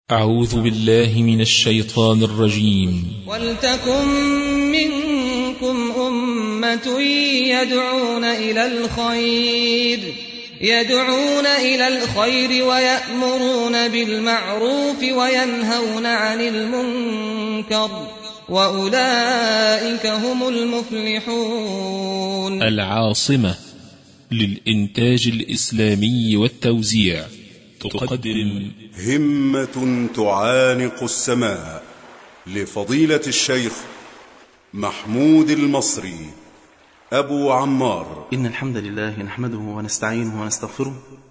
أعوذ بالله من الشيطان الرجيم ولتكن منكم أمة يدعون إلى الخير يدعون إلى الخير ويأمرون بالمعروف وينهون عن المنكر وأولئك هم المفلحون العاصمة للإنتاج الإسلامي والتوزيع تقدم همة تعانق السماء لفضيلة الشيخ محمود المصري أبو عمار إن الحمد لله نحمده ونستعينه ونستغفره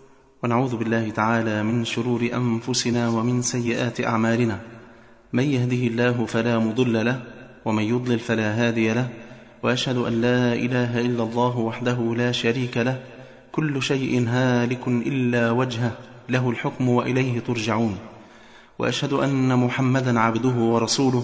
ونعوذ بالله تعالى من شرور أنفسنا ومن سيئات أعمالنا من يهده الله فلا مضل له ومن يضلل فلا هادي له وأشهد أن لا إله إلا الله وحده لا شريك له كل شيء هالك إلا وجهه له الحكم وإليه ترجعون وأشهد أن محمدا عبده ورسوله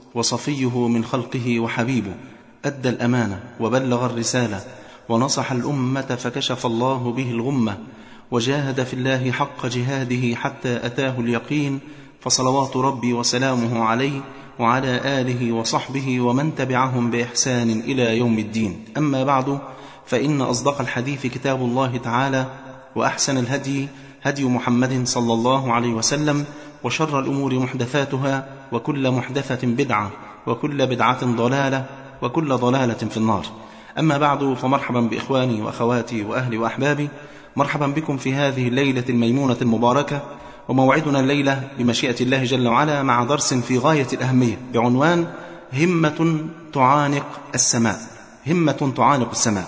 وصفيه من خلقه وحبيبه أدى الأمانة وبلغ الرسالة ونصح الأمة فكشف الله به الغمة وجاهد في الله حق جهاده حتى أتاه اليقين فصلوات ربي وسلامه عليه وعلى آله وصحبه ومن تبعهم بإحسان إلى يوم الدين أما بعد فإن أصدق الحديث كتاب الله تعالى وأحسن الهدي هدي محمد صلى الله عليه وسلم وشر الأمور محدثاتها وكل محدثة بدعة وكل بدعة ضلالة وكل ضلالة في النار أما بعد فمرحبا بإخواني وأخواتي وأهلي وأحبابي مرحبا بكم في هذه الليلة الميمونة المباركة وموعدنا الليلة بمشيئة الله جل وعلا مع درس في غاية الأهمية بعنوان همة تعانق السماء همة تعانق السماء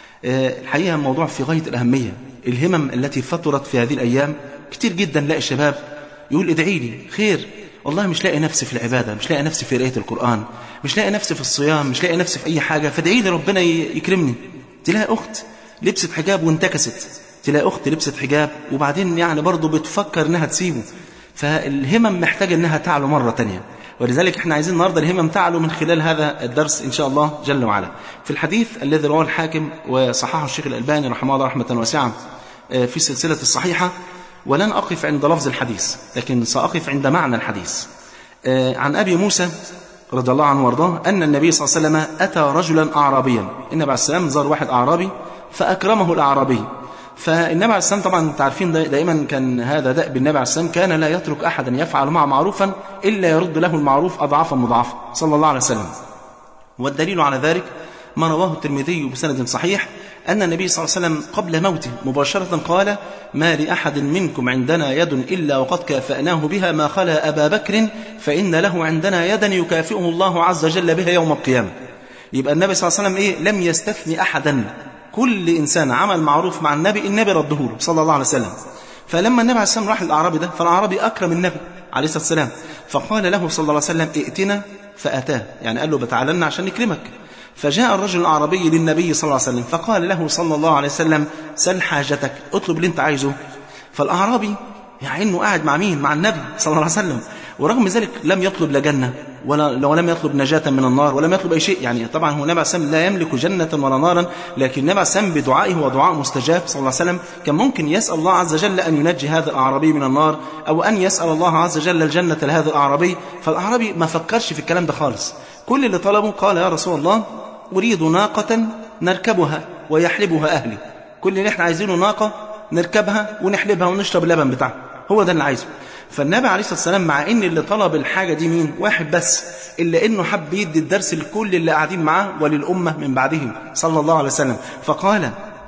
الحقيقة موضوع في غاية الأهمية الهمم التي فطرت في هذه الأيام كتير جدا لاقي الشباب يقول ادعي لي خير والله مش لاقي نفسي في العبادة مش لاقي نفسي في قراءة القرآن مش لاقي نفسي في الصيام مش لاقي نفسي في أي حاجة فادعي لي ربنا يكرمني تلاقي أخت لبست حجاب وانتكست تلاقي أخت لبست حجاب وبعدين يعني برضه بتفكر إنها تسيبه فالهمم محتاجة إنها تعلو مرة تانية ولذلك احنا عايزين النهارده الهمم تعلو من خلال هذا الدرس ان شاء الله جل وعلا. في الحديث الذي رواه الحاكم وصححه الشيخ الالباني رحمه الله رحمه واسعه في سلسله الصحيحه ولن اقف عند لفظ الحديث لكن ساقف عند معنى الحديث. عن ابي موسى رضي الله عنه وارضاه ان النبي صلى الله عليه وسلم اتى رجلا اعرابيا، النبي عليه السلام زار واحد اعرابي فاكرمه الاعرابي. فالنبي عليه السلام طبعا انتم عارفين دائما كان هذا دأب النبي عليه السلام كان لا يترك احدا يفعل معه معروفا الا يرد له المعروف اضعافا مضاعفه صلى الله عليه وسلم. والدليل على ذلك ما رواه الترمذي بسند صحيح أن النبي صلى الله عليه وسلم قبل موته مباشرة قال ما لأحد منكم عندنا يد إلا وقد كافأناه بها ما خلا أبا بكر فإن له عندنا يدا يكافئه الله عز وجل بها يوم القيامة يبقى النبي صلى الله عليه وسلم إيه لم يستثني أحدا كل إنسان عمل معروف مع النبي النبي رده له صلى الله عليه وسلم فلما النبي عليه السلام راح للأعرابي ده فالأعرابي أكرم النبي عليه الصلاة والسلام فقال له صلى الله عليه وسلم ائتنا فأتاه يعني قال له بتعالنا عشان نكرمك فجاء الرجل الأعرابي للنبي صلى الله عليه وسلم فقال له صلى الله عليه وسلم سل حاجتك اطلب اللي انت عايزه فالأعرابي يعني انه قاعد مع مين مع النبي صلى الله عليه وسلم ورغم ذلك لم يطلب لا جنة ولا ولم يطلب نجاة من النار ولم يطلب أي شيء يعني طبعا هو النبي عليه لا يملك جنة ولا نارا لكن النبي عليه بدعائه ودعاء مستجاب صلى الله عليه وسلم كان ممكن يسأل الله عز وجل أن ينجي هذا الأعرابي من النار أو أن يسأل الله عز وجل الجنة لهذا الأعرابي فالأعرابي ما فكرش في الكلام ده خالص كل اللي طلبه قال يا رسول الله أريد ناقة نركبها ويحلبها أهلي كل اللي احنا عايزينه ناقة نركبها ونحلبها ونشرب اللبن بتاعها هو ده اللي عايزه فالنبي عليه الصلاة والسلام مع ان اللي طلب الحاجة دي مين واحد بس إلا انه حب يدي الدرس لكل اللي قاعدين معاه وللأمة من بعدهم صلى الله عليه وسلم فقال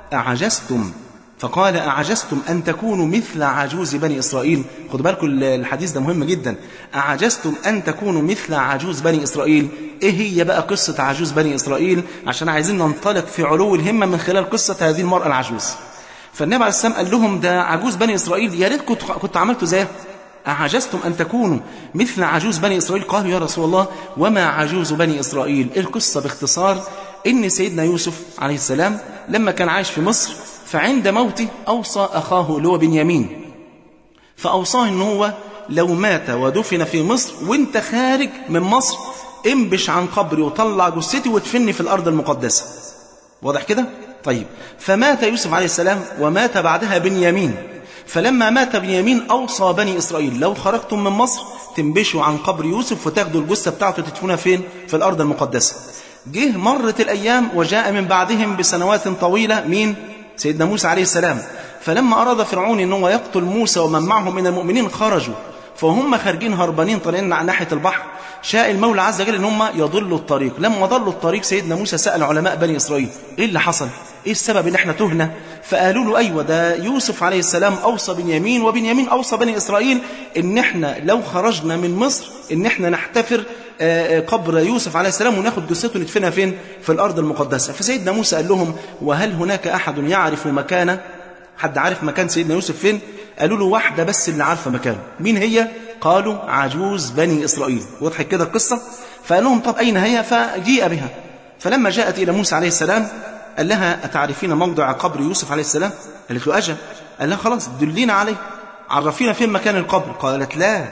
أعجزتم فقال أعجزتم أن تكونوا مثل عجوز بني إسرائيل خدوا بالكم الحديث ده مهم جدا أعجزتم أن تكونوا مثل عجوز بني إسرائيل إيه هي بقى قصة عجوز بني إسرائيل عشان عايزين ننطلق في علو الهمة من خلال قصة هذه المرأة العجوز فالنبي عليه السلام قال لهم ده عجوز بني إسرائيل يا ريت كنت كنت عملتوا زيها أعجزتم أن تكونوا مثل عجوز بني إسرائيل قالوا يا رسول الله وما عجوز بني إسرائيل القصة باختصار إن سيدنا يوسف عليه السلام لما كان عايش في مصر فعند موته أوصى أخاه اللي هو بنيامين فأوصاه إن هو لو مات ودفن في مصر وانت خارج من مصر انبش عن قبري وطلع جثتي وادفني في الأرض المقدسة واضح كده؟ طيب فمات يوسف عليه السلام ومات بعدها بنيامين فلما مات بنيامين أوصى بني إسرائيل لو خرجتم من مصر تنبشوا عن قبر يوسف وتاخدوا الجثة بتاعته تدفنوها فين في الأرض المقدسة جه مرت الأيام وجاء من بعدهم بسنوات طويلة مين سيدنا موسى عليه السلام فلما أراد فرعون أن هو يقتل موسى ومن معه من المؤمنين خرجوا فهم خارجين هربانين طالعين على ناحية البحر شاء المولى عز وجل ان هم يضلوا الطريق لما ضلوا الطريق سيدنا موسى سأل علماء بني إسرائيل ايه اللي حصل ايه السبب ان احنا تهنا فقالوا له ايوه ده يوسف عليه السلام اوصى بنيامين وبنيامين اوصى بني اسرائيل ان احنا لو خرجنا من مصر ان احنا نحتفر قبر يوسف عليه السلام وناخد جثته ندفنها فين في الارض المقدسه فسيدنا موسى قال لهم وهل هناك احد يعرف مكانه حد عارف مكان سيدنا يوسف فين قالوا له واحده بس اللي عارفه مكانه مين هي قالوا عجوز بني اسرائيل وضحت كده القصه فقال لهم طب اين هي فجيء بها فلما جاءت الى موسى عليه السلام قال لها أتعرفين موضع قبر يوسف عليه السلام قالت له أجل قال لها خلاص دلينا عليه عرفينا فين مكان القبر قالت لا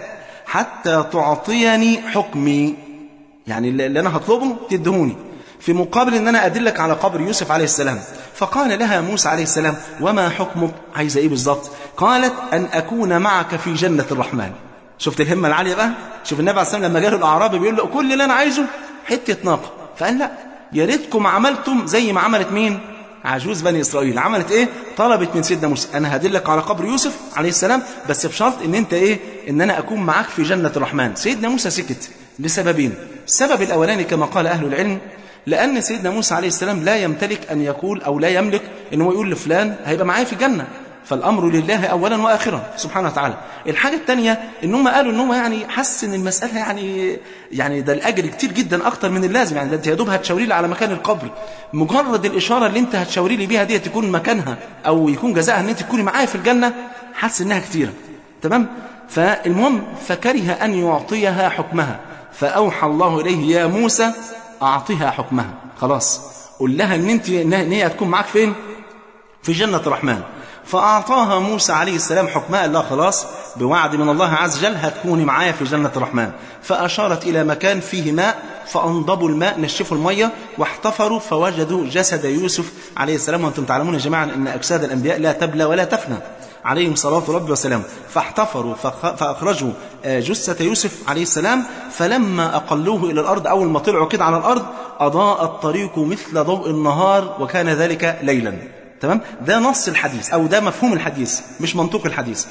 حتى تعطيني حكمي يعني اللي أنا هطلبه تدهوني في مقابل ان انا ادلك على قبر يوسف عليه السلام فقال لها موسى عليه السلام وما حكمك عايزه ايه بالظبط قالت ان اكون معك في جنه الرحمن شفت الهمه العاليه بقى شوف النبي عليه السلام لما جاله الاعرابي بيقول له كل اللي انا عايزه حته ناقه فقال لا يا ريتكم عملتم زي ما عملت مين عجوز بني اسرائيل عملت ايه طلبت من سيدنا موسى انا هدلك على قبر يوسف عليه السلام بس بشرط ان انت ايه ان انا اكون معاك في جنه الرحمن سيدنا موسى سكت لسببين السبب الاولاني كما قال اهل العلم لان سيدنا موسى عليه السلام لا يمتلك ان يقول او لا يملك ان هو يقول لفلان هيبقى معايا في الجنه فالامر لله اولا واخرا سبحانه وتعالى الحاجه الثانيه ان هم قالوا ان هم يعني حس ان المساله يعني يعني ده الاجر كتير جدا اكتر من اللازم يعني ده انت يا دوب هتشاوري لي على مكان القبر مجرد الاشاره اللي انت هتشاوري لي بيها دي تكون مكانها او يكون جزاءها ان انت تكوني معايا في الجنه حس انها كتيره تمام فالمهم فكره ان يعطيها حكمها فاوحى الله اليه يا موسى اعطها حكمها خلاص قول لها ان انت ان هي هتكون معاك فين في جنه الرحمن فأعطاها موسى عليه السلام حكمها قال لها خلاص بوعد من الله عز وجل هتكوني معايا في جنة الرحمن فأشارت إلى مكان فيه ماء فأنضبوا الماء نشفوا المية واحتفروا فوجدوا جسد يوسف عليه السلام وأنتم تعلمون يا جماعة أن أجساد الأنبياء لا تبلى ولا تفنى عليهم صلاة ربي وسلام فاحتفروا فأخرجوا جثة يوسف عليه السلام فلما أقلوه إلى الأرض أول ما طلعوا كده على الأرض أضاء الطريق مثل ضوء النهار وكان ذلك ليلا تمام ده نص الحديث او ده مفهوم الحديث مش منطوق الحديث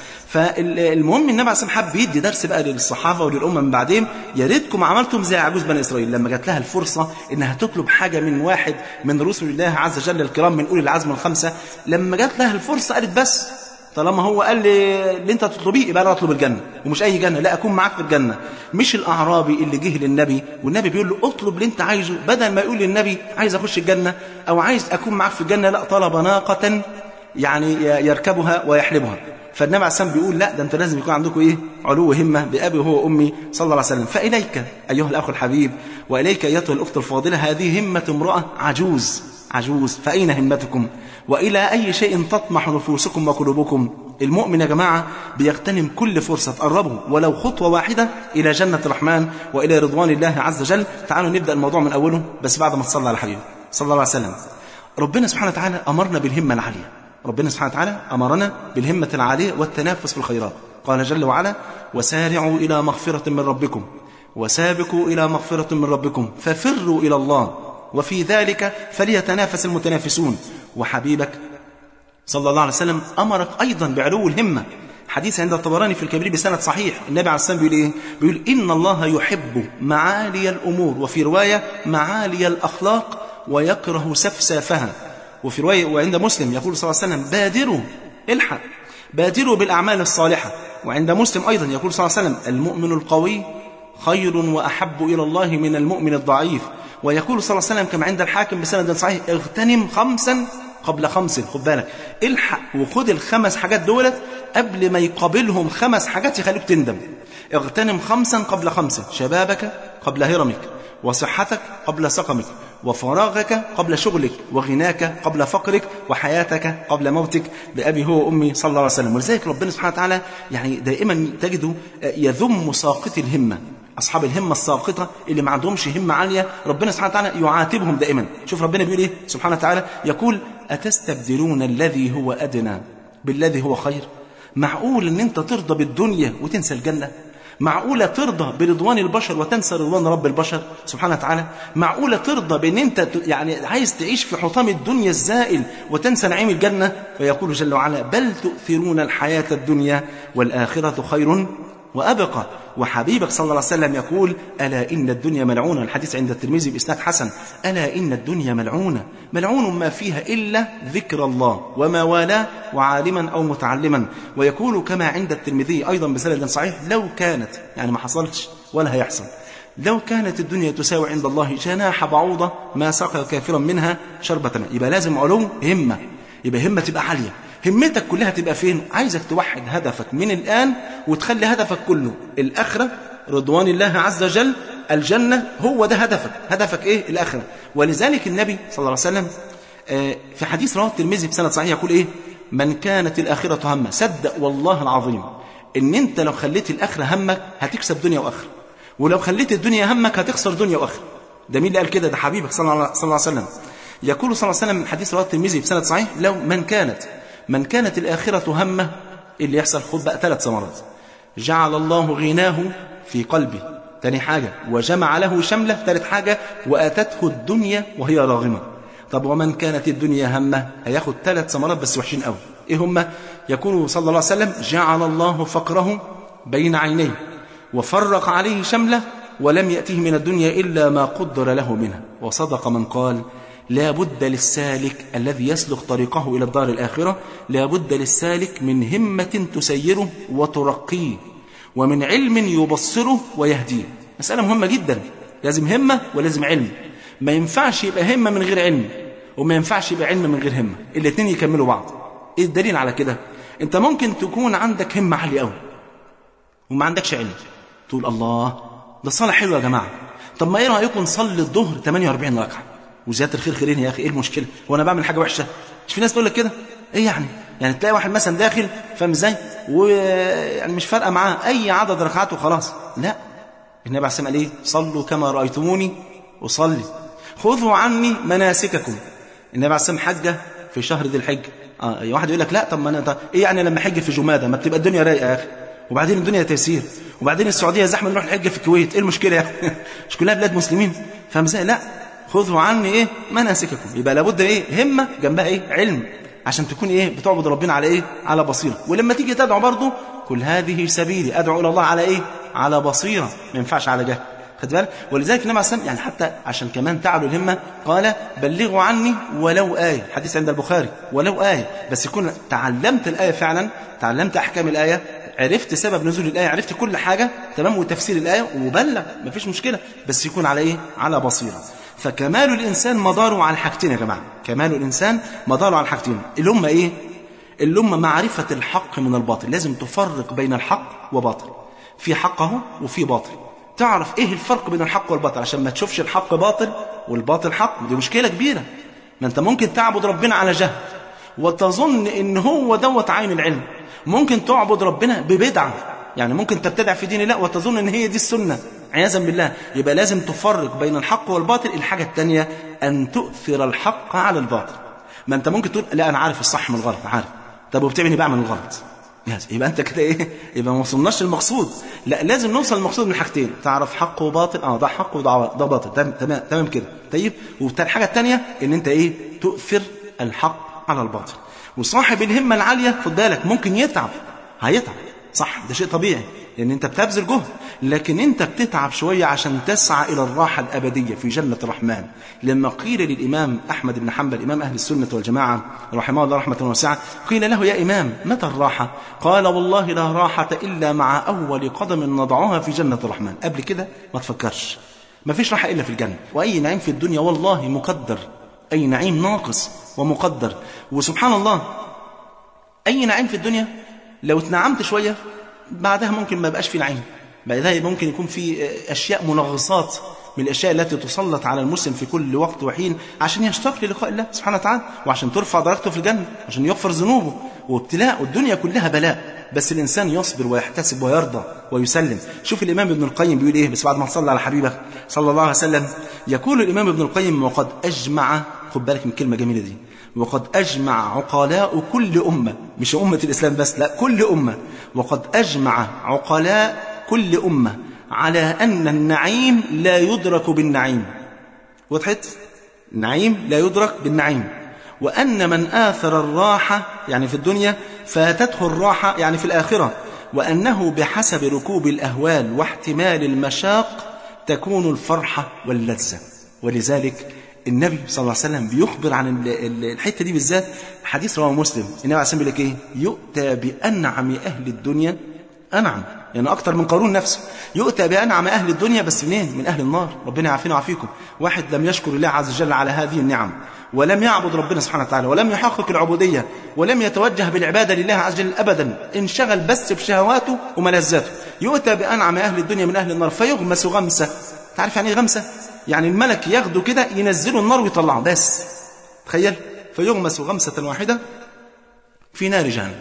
فالمهم النبي عليه الصلاه حب يدي درس بقى للصحابه وللامه من بعدين يا ريتكم عملتم زي عجوز بني اسرائيل لما جات لها الفرصه انها تطلب حاجه من واحد من رسل الله عز وجل الكرام من اولي العزم الخمسه لما جات لها الفرصه قالت بس طالما هو قال لي اللي انت تطلبيه يبقى انا اطلب الجنه ومش اي جنه لا اكون معاك في الجنه مش الاعرابي اللي جه للنبي والنبي بيقول له اطلب اللي انت عايزه بدل ما يقول للنبي عايز اخش الجنه او عايز اكون معاك في الجنه لا طلب ناقه يعني يركبها ويحلبها فالنبي عليه السلام بيقول لا ده انت لازم يكون عندكم ايه علو همه بابي هو وامي صلى الله عليه وسلم فاليك ايها الاخ الحبيب واليك ايتها الاخت الفاضله هذه همه امراه عجوز عجوز فاين همتكم والى اي شيء تطمح نفوسكم وقلوبكم المؤمن يا جماعه بيغتنم كل فرصه تقربه ولو خطوه واحده الى جنه الرحمن والى رضوان الله عز وجل تعالوا نبدا الموضوع من اوله بس بعد ما تصلى على حبيبه صلى الله عليه وسلم ربنا سبحانه وتعالى امرنا بالهمه العاليه ربنا سبحانه وتعالى امرنا بالهمه العاليه والتنافس في الخيرات قال جل وعلا وسارعوا الى مغفره من ربكم وسابقوا الى مغفره من ربكم ففروا الى الله وفي ذلك فليتنافس المتنافسون وحبيبك صلى الله عليه وسلم أمرك أيضا بعلو الهمة حديث عند الطبراني في الكبير بسند صحيح النبي عليه الصلاة والسلام بيقول إيه؟ بيقول إن الله يحب معالي الأمور وفي رواية معالي الأخلاق ويكره سفسافها وفي رواية وعند مسلم يقول صلى الله عليه وسلم بادروا الحق بادروا بالأعمال الصالحة وعند مسلم أيضا يقول صلى الله عليه وسلم المؤمن القوي خير وأحب إلى الله من المؤمن الضعيف ويقول صلى الله عليه وسلم كما عند الحاكم بسند صحيح اغتنم خمسا قبل خمس خد بالك الحق وخد الخمس حاجات دولت قبل ما يقابلهم خمس حاجات يخليك تندم اغتنم خمسا قبل خمس شبابك قبل هرمك وصحتك قبل سقمك وفراغك قبل شغلك وغناك قبل فقرك وحياتك قبل موتك بأبي هو وأمي صلى الله عليه وسلم ولذلك ربنا سبحانه وتعالى يعني دائما تجده يذم ساقط الهمة أصحاب الهمة الساقطة اللي ما عندهمش همة عالية ربنا سبحانه وتعالى يعاتبهم دائما شوف ربنا بيقول إيه سبحانه وتعالى يقول أتستبدلون الذي هو أدنى بالذي هو خير معقول ان انت ترضى بالدنيا وتنسى الجنة معقولة ترضى برضوان البشر وتنسى رضوان رب البشر سبحانه وتعالى معقولة ترضى بأن أنت ت- يعني عايز تعيش في حطام الدنيا الزائل وتنسى نعيم الجنة فيقول جل وعلا بل تؤثرون الحياة الدنيا والآخرة خير وأبقى وحبيبك صلى الله عليه وسلم يقول ألا إن الدنيا ملعونة الحديث عند الترمذي بإسناد حسن ألا إن الدنيا ملعونة ملعون ما فيها إلا ذكر الله وما والاه وعالما أو متعلما ويقول كما عند الترمذي أيضا بسند صحيح لو كانت يعني ما حصلش ولا هيحصل لو كانت الدنيا تساوي عند الله جناح بعوضة ما سقى كافرا منها شربة ماء يبقى لازم علو همة يبقى همة تبقى عالية همتك كلها تبقى فين عايزك توحد هدفك من الآن وتخلي هدفك كله الآخرة رضوان الله عز وجل الجنة هو ده هدفك هدفك إيه الآخرة ولذلك النبي صلى الله عليه وسلم آه، في حديث رواه الترمذي بسند صحيح يقول إيه من كانت الآخرة همه صدق والله العظيم إن أنت لو خليت الآخرة همك هتكسب دنيا وآخرة ولو خليت الدنيا همك هتخسر دنيا وآخرة ده مين اللي قال كده ده حبيبك صلى الله صلى الله عليه وسلم يقول صلى الله عليه وسلم من حديث رواه الترمذي بسند صحيح لو من كانت من كانت الآخرة همه إيه اللي يحصل خد بقى ثلاث ثمرات جعل الله غناه في قلبه تاني حاجة وجمع له شمله ثالث حاجة وآتته الدنيا وهي راغمة طب ومن كانت الدنيا همه هياخد ثلاث ثمرات بس وحشين قوي ايه هم يقول صلى الله عليه وسلم جعل الله فقره بين عينيه وفرق عليه شمله ولم يأته من الدنيا إلا ما قدر له منها وصدق من قال لا بد للسالك الذي يسلك طريقه إلى الدار الآخرة لا بد للسالك من همة تسيره وترقيه ومن علم يبصره ويهديه مسألة مهمة جدا لازم همة ولازم علم ما ينفعش يبقى همة من غير علم وما ينفعش يبقى علم من غير همة الاثنين يكملوا بعض ايه الدليل على كده انت ممكن تكون عندك همة عالية قوي وما عندكش علم تقول الله ده صلاة حلوة يا جماعة طب ما ايه رأيكم نصلي الظهر 48 ركعة وزيادة الخير خيرين يا أخي ايه المشكلة هو أنا بعمل حاجة وحشة مش في ناس تقول لك كده ايه يعني يعني تلاقي واحد مثلا داخل فاهم ازاي ويعني مش فارقة معاه أي عدد ركعات وخلاص لا النبي عليه الصلاة والسلام قال ايه صلوا كما رأيتموني أصلي خذوا عني مناسككم النبي عليه الصلاة والسلام حجة في شهر ذي الحجة اه واحد يقول لك لا طب ما انا طب ايه يعني لما حج في جمادة ما بتبقى الدنيا رايقة يا اخي وبعدين الدنيا تيسير وبعدين السعودية زحمة نروح الحج في الكويت ايه المشكلة يا اخي مش كلها بلاد مسلمين فاهم ازاي لا خذوا عني ايه مناسككم يبقى لابد ايه همة جنبها ايه علم عشان تكون ايه بتعبد ربنا على ايه على بصيرة ولما تيجي تدعو برضه كل هذه سبيلي ادعو الى الله على ايه على بصيرة ما ينفعش على جهل خد بالك ولذلك النبي عليه الصلاه يعني حتى عشان كمان تعلو الهمه قال بلغوا عني ولو ايه حديث عند البخاري ولو ايه بس يكون تعلمت الايه فعلا تعلمت احكام الايه عرفت سبب نزول الايه عرفت كل حاجه تمام وتفسير الايه وبلغ مفيش مشكله بس يكون على ايه على بصيره فكمال الانسان مداره على حاجتين يا جماعه كمال الانسان مداره على حاجتين اللي هم ايه اللي هم معرفه الحق من الباطل لازم تفرق بين الحق وباطل في حق اهو وفي باطل تعرف ايه الفرق بين الحق والباطل عشان ما تشوفش الحق باطل والباطل حق دي مشكله كبيره ما انت ممكن تعبد ربنا على جهل وتظن ان هو دوت عين العلم ممكن تعبد ربنا ببدعه يعني ممكن تبتدع في دين الله وتظن ان هي دي السنه عياذا بالله يبقى لازم تفرق بين الحق والباطل الحاجه الثانيه ان تؤثر الحق على الباطل ما انت ممكن تقول لا انا عارف الصح من الغلط عارف طب وبتعمل ايه بعمل الغلط يس. يبقى انت كده ايه يبقى ما وصلناش للمقصود لا لازم نوصل للمقصود من حاجتين تعرف حق وباطل اه ده حق وده ده باطل تمام تمام تمام كده طيب والحاجه الثانيه ان انت ايه تؤثر الحق على الباطل وصاحب الهمه العاليه خد بالك ممكن يتعب هيتعب صح ده شيء طبيعي لان انت بتبذل جهد لكن انت بتتعب شويه عشان تسعى الى الراحه الابديه في جنه الرحمن لما قيل للامام احمد بن حنبل امام اهل السنه والجماعه رحمه الله رحمه واسعه قيل له يا امام متى الراحه قال والله لا راحه الا مع اول قدم نضعها في جنه الرحمن قبل كده ما تفكرش ما فيش راحه الا في الجنه واي نعيم في الدنيا والله مقدر اي نعيم ناقص ومقدر وسبحان الله اي نعيم في الدنيا لو اتنعمت شويه بعدها ممكن ما يبقاش في نعيم بعدها ممكن يكون في أشياء منغصات من الأشياء التي تسلط على المسلم في كل وقت وحين عشان يشتاق للقاء الله سبحانه وتعالى وعشان ترفع درجته في الجنة عشان يغفر ذنوبه وابتلاء والدنيا كلها بلاء بس الإنسان يصبر ويحتسب ويرضى ويسلم شوف الإمام ابن القيم بيقول إيه بس بعد ما تصلى على حبيبك صلى الله عليه وسلم يقول الإمام ابن القيم وقد أجمع خد بالك من الكلمة جميلة دي وقد أجمع عقلاء كل أمة مش أمة الإسلام بس لا كل أمة وقد أجمع عقلاء كل أمة على أن النعيم لا يدرك بالنعيم وضحت النعيم لا يدرك بالنعيم وأن من آثر الراحة يعني في الدنيا فاتته الراحة يعني في الآخرة وأنه بحسب ركوب الأهوال واحتمال المشاق تكون الفرحة واللذة ولذلك النبي صلى الله عليه وسلم بيخبر عن الحتة دي بالذات حديث رواه مسلم النبي عليه الصلاة والسلام بيقول لك إيه يؤتى بأنعم أهل الدنيا أنعم يعني أكتر من قارون نفسه يؤتى بأنعم أهل الدنيا بس منين من أهل النار ربنا يعافينا ويعافيكم واحد لم يشكر الله عز وجل على هذه النعم ولم يعبد ربنا سبحانه وتعالى ولم يحقق العبودية ولم يتوجه بالعبادة لله عز وجل أبدا انشغل بس بشهواته وملذاته يؤتى بأنعم أهل الدنيا من أهل النار فيغمس غمسة تعرف يعني ايه غمسة يعني الملك ياخده كده ينزله النار ويطلعه بس تخيل فيغمس غمسة واحدة في نار جهنم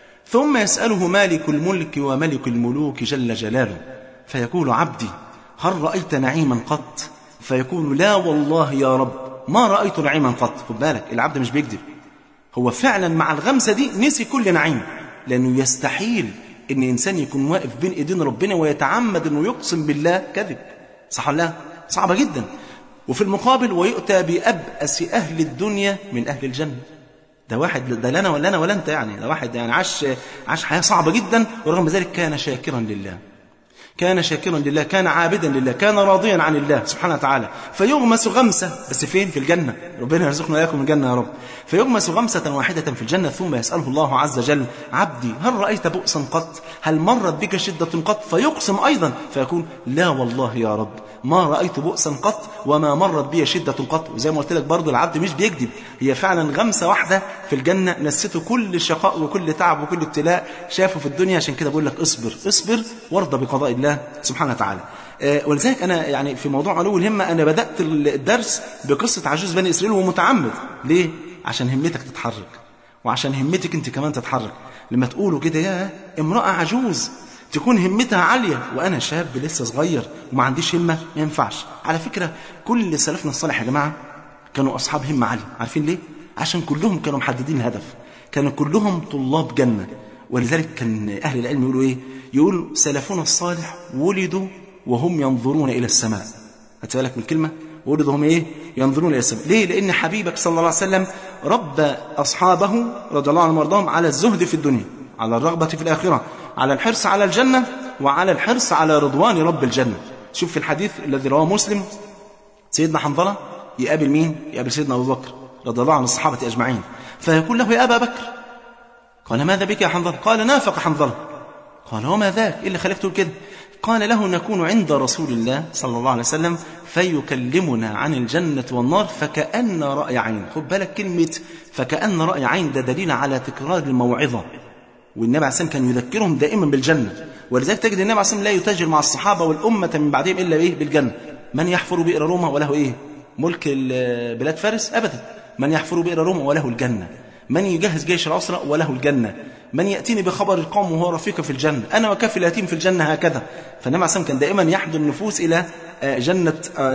ثم يسأله مالك الملك وملك الملوك جل جلاله فيقول عبدي هل رأيت نعيما قط فيقول لا والله يا رب ما رأيت نعيما قط خد بالك العبد مش بيكذب هو فعلا مع الغمسة دي نسي كل نعيم لأنه يستحيل إن إنسان يكون واقف بين إيدين ربنا ويتعمد إنه يقسم بالله كذب صح ولا لا؟ صعبة جدا وفي المقابل ويؤتى بأبأس أهل الدنيا من أهل الجنة ده واحد ده لنا ولا أنا ولا أنت يعني ده واحد يعني عاش عاش حياة صعبة جدا ورغم ذلك كان شاكرا لله كان شاكرا لله كان عابدا لله كان راضيا عن الله سبحانه وتعالى فيغمس غمسة بس فين في الجنة ربنا يرزقنا إياكم الجنة يا رب فيغمس غمسة واحدة في الجنة ثم يسأله الله عز وجل عبدي هل رأيت بؤسا قط هل مرت بك شدة قط فيقسم أيضا فيقول لا والله يا رب ما رأيت بؤسا قط وما مرت بي شدة قط وزي ما قلت لك برضه العبد مش بيكذب هي فعلا غمسة واحدة في الجنة نسيته كل شقاء وكل تعب وكل ابتلاء شافه في الدنيا عشان كده بقول لك اصبر اصبر وارضى بقضاء الله سبحانه وتعالى ولذلك أنا يعني في موضوع علو الهمة أنا بدأت الدرس بقصة عجوز بني إسرائيل ومتعمد ليه؟ عشان همتك تتحرك وعشان همتك أنت كمان تتحرك لما تقولوا كده يا امرأة عجوز تكون همتها عالية وأنا شاب لسه صغير وما عنديش همة ما ينفعش على فكرة كل سلفنا الصالح يا جماعة كانوا أصحاب همة عالية عارفين ليه؟ عشان كلهم كانوا محددين الهدف كانوا كلهم طلاب جنة ولذلك كان أهل العلم يقولوا إيه؟ يقول سلفنا الصالح ولدوا وهم ينظرون إلى السماء هتسألك من الكلمة ولدوا هم إيه ينظرون إلى السماء ليه لأن حبيبك صلى الله عليه وسلم ربى أصحابه رضي الله عنهم وارضاهم على الزهد في الدنيا على الرغبة في الآخرة على الحرص على الجنة وعلى الحرص على رضوان رب الجنة شوف في الحديث الذي رواه مسلم سيدنا حنظلة يقابل مين يقابل سيدنا أبو بكر رضي الله عن الصحابة أجمعين فيقول له يا أبا بكر قال ماذا بك يا حنظلة قال نافق حنظلة قال وما ذاك إيه اللي خليك تقول كده قال له نكون عند رسول الله صلى الله عليه وسلم فيكلمنا عن الجنة والنار فكأن رأي عين خد بالك كلمة فكأن رأي عين ده دليل على تكرار الموعظة والنبي عليه السلام كان يذكرهم دائما بالجنة ولذلك تجد النبي عليه السلام لا يتاجر مع الصحابة والأمة من بعدهم إلا إيه بالجنة من يحفر بئر روما وله إيه ملك بلاد فارس أبدا من يحفر بئر روما وله الجنة من يجهز جيش العسرة وله الجنة من يأتيني بخبر القوم وهو رفيق في الجنة أنا وكافي اليتيم في الجنة هكذا فالنبي عليه السلام كان دائما يحضر النفوس إلى جنة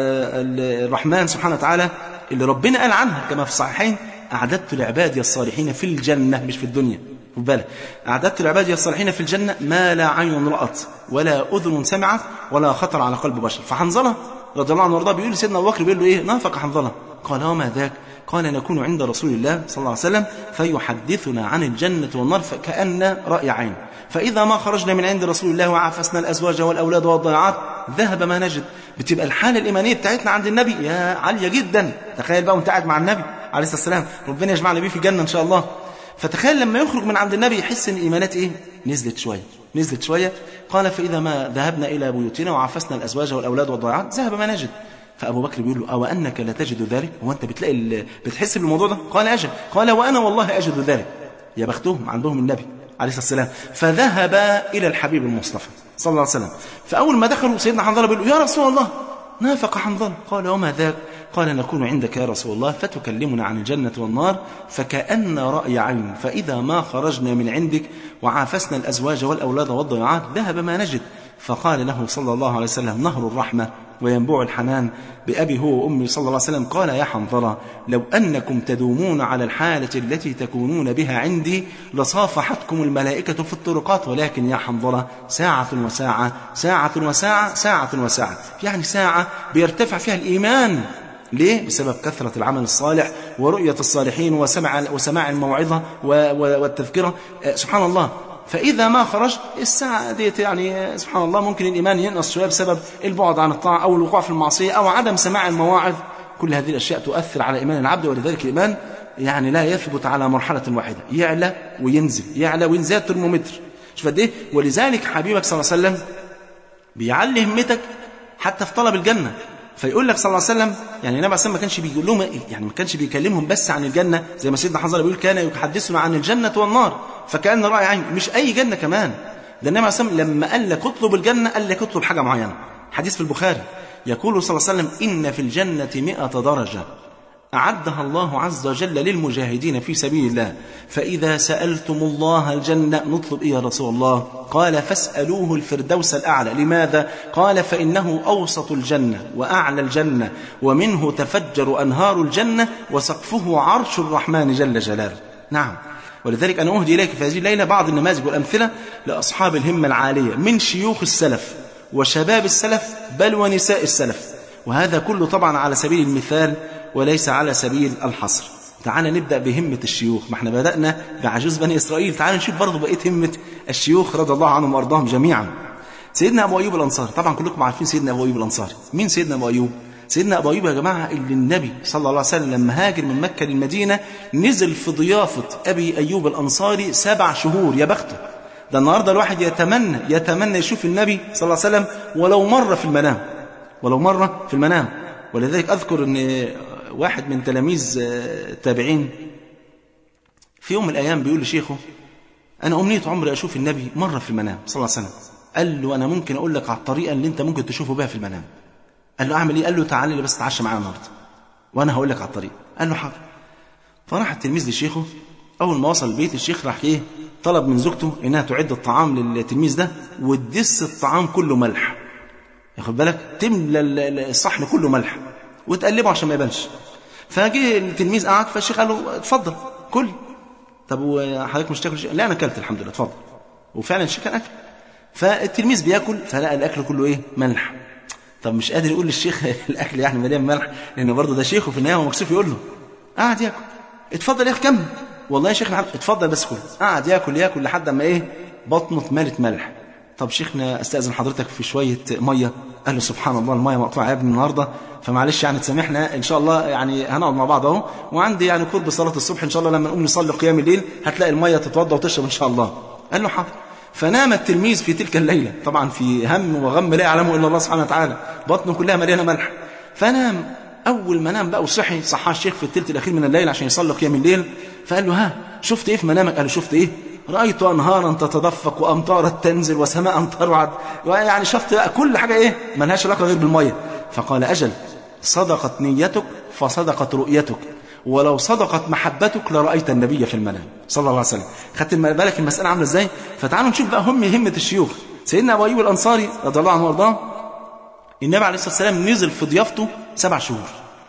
الرحمن سبحانه وتعالى اللي ربنا قال عنها كما في الصحيحين أعددت لعبادي الصالحين في الجنة مش في الدنيا خد بالك أعددت لعبادي الصالحين في الجنة ما لا عين رأت ولا أذن سمعت ولا خطر على قلب بشر فحنظلة رضي الله عنه وارضاه بيقول لسيدنا أبو بكر بيقول له إيه نافق حنظلة قال وما ذاك قال نكون عند رسول الله صلى الله عليه وسلم فيحدثنا عن الجنة والنار فكأن رأي عين فإذا ما خرجنا من عند رسول الله وعافسنا الأزواج والأولاد والضيعات ذهب ما نجد بتبقى الحالة الإيمانية بتاعتنا عند النبي يا عالية جدا تخيل بقى وانت قاعد مع النبي عليه الصلاة والسلام ربنا يجمعنا بيه في الجنة إن شاء الله فتخيل لما يخرج من عند النبي يحس ان الايمانات ايه نزلت شويه نزلت شويه قال فاذا ما ذهبنا الى بيوتنا وعفسنا الازواج والاولاد والضيعات ذهب ما نجد فابو بكر بيقول له او انك لا تجد ذلك هو انت بتلاقي ال... بتحس بالموضوع ده قال اجل قال وانا والله اجد ذلك يا بختهم عندهم النبي عليه الصلاه والسلام فذهب الى الحبيب المصطفى صلى الله عليه وسلم فاول ما دخلوا سيدنا حنظله بيقول له يا رسول الله نافق حنظله قال وما ذاك قال نكون عندك يا رسول الله فتكلمنا عن الجنة والنار فكأن رأي عين فإذا ما خرجنا من عندك وعافسنا الأزواج والأولاد والضيعات ذهب ما نجد فقال له صلى الله عليه وسلم نهر الرحمة وينبوع الحنان بأبي هو وأمي صلى الله عليه وسلم قال يا حنظلة لو أنكم تدومون على الحالة التي تكونون بها عندي لصافحتكم الملائكة في الطرقات ولكن يا حنظلة ساعة وساعة ساعة وساعة ساعة وساعة يعني ساعة بيرتفع فيها الإيمان ليه؟ بسبب كثرة العمل الصالح ورؤية الصالحين وسمع وسماع الموعظة والتذكرة سبحان الله فإذا ما خرج الساعة ديت يعني سبحان الله ممكن الإيمان ينقص شوية بسبب البعد عن الطاعة أو الوقوع في المعصية أو عدم سماع المواعظ كل هذه الأشياء تؤثر على إيمان العبد ولذلك الإيمان يعني لا يثبت على مرحلة واحدة يعلى وينزل يعلى وينزل الترمومتر شوف قد إيه ولذلك حبيبك صلى الله عليه وسلم بيعلي همتك حتى في طلب الجنة فيقول لك صلى الله عليه وسلم يعني النبي عليه ما كانش بيقول لهم يعني ما كانش بيكلمهم بس عن الجنه زي ما سيدنا حنظله بيقول كان يحدثنا عن الجنه والنار فكان راي عين مش اي جنه كمان ده النبي عليه لما قال لك اطلب الجنه قال لك اطلب حاجه معينه حديث في البخاري يقول صلى الله عليه وسلم ان في الجنه مئة درجه أعدها الله عز وجل للمجاهدين في سبيل الله فإذا سألتم الله الجنة نطلب إيه يا رسول الله قال فاسألوه الفردوس الأعلى لماذا؟ قال فإنه أوسط الجنة وأعلى الجنة ومنه تفجر أنهار الجنة وسقفه عرش الرحمن جل جلاله نعم ولذلك أنا أهدي إليك في هذه الليلة بعض النماذج والأمثلة لأصحاب الهمة العالية من شيوخ السلف وشباب السلف بل ونساء السلف وهذا كله طبعا على سبيل المثال وليس على سبيل الحصر تعال نبدأ بهمة الشيوخ ما احنا بدأنا بعجوز بني إسرائيل تعال نشوف برضه بقية همة الشيوخ رضي الله عنهم وأرضاهم جميعا سيدنا أبو أيوب الأنصاري طبعا كلكم عارفين سيدنا أبو أيوب الأنصاري مين سيدنا أبو أيوب سيدنا أبو أيوب يا جماعة اللي النبي صلى الله عليه وسلم لما هاجر من مكة للمدينة نزل في ضيافة أبي أيوب الأنصاري سبع شهور يا بخته ده النهاردة الواحد يتمنى يتمنى يشوف النبي صلى الله عليه وسلم ولو مرة في المنام ولو مرة في المنام ولذلك أذكر أن واحد من تلاميذ التابعين في يوم من الأيام بيقول لشيخه أنا أمنية عمري أشوف النبي مرة في المنام صلى الله عليه وسلم قال له أنا ممكن أقول لك على الطريقة اللي أنت ممكن تشوفه بها في المنام قال له أعمل إيه قال له تعالى لي بس تعشى معايا النهارده وأنا هقول لك على الطريقة قال له حاضر فراح التلميذ لشيخه أول ما وصل البيت الشيخ راح إيه طلب من زوجته إنها تعد الطعام للتلميذ ده وتدس الطعام كله ملح ياخد بالك تملى الصحن كله ملح وتقلبه عشان ما يبانش فجه التلميذ قعد فالشيخ قال له اتفضل كل طب وحضرتك مش تاكل شيء لا انا اكلت الحمد لله اتفضل وفعلا الشيخ كان اكل فالتلميذ بياكل فلقى الاكل كله ايه ملح طب مش قادر يقول للشيخ الاكل يعني مليان ملح لان برضه ده شيخه في النهايه هو مكسوف يقول له قعد ياكل اتفضل يا اخي كمل والله يا شيخنا اتفضل بس كل قعد ياكل ياكل لحد اما ايه بطنه اتملت ملح طب شيخنا استاذن حضرتك في شويه ميه قال له سبحان الله الميه مقطوعه يا ابني النهارده فمعلش يعني تسامحنا ان شاء الله يعني هنقعد مع بعض اهو وعندي يعني قرب صلاه الصبح ان شاء الله لما نقوم نصلي قيام الليل هتلاقي الميه تتوضا وتشرب ان شاء الله قال له حاضر فنام التلميذ في تلك الليله طبعا في هم وغم لا يعلمه الا الله سبحانه وتعالى بطنه كلها مليانه ملح فنام اول ما نام بقى وصحي صحى الشيخ في الثلث الاخير من الليل عشان يصلي قيام الليل فقال له ها شفت ايه في منامك قال له شفت ايه رأيت أنهارا تتدفق وأمطارا تنزل وسماء ترعد ويعني شفت بقى كل حاجة إيه ملهاش علاقة غير بالمية فقال أجل صدقت نيتك فصدقت رؤيتك ولو صدقت محبتك لرأيت النبي في المنام صلى الله عليه وسلم خدت بالك المسألة عاملة إزاي فتعالوا نشوف بقى هم همة الشيوخ سيدنا أبو أيوب الأنصاري رضي الله عنه وارضاه النبي عليه الصلاة والسلام نزل في ضيافته سبع شهور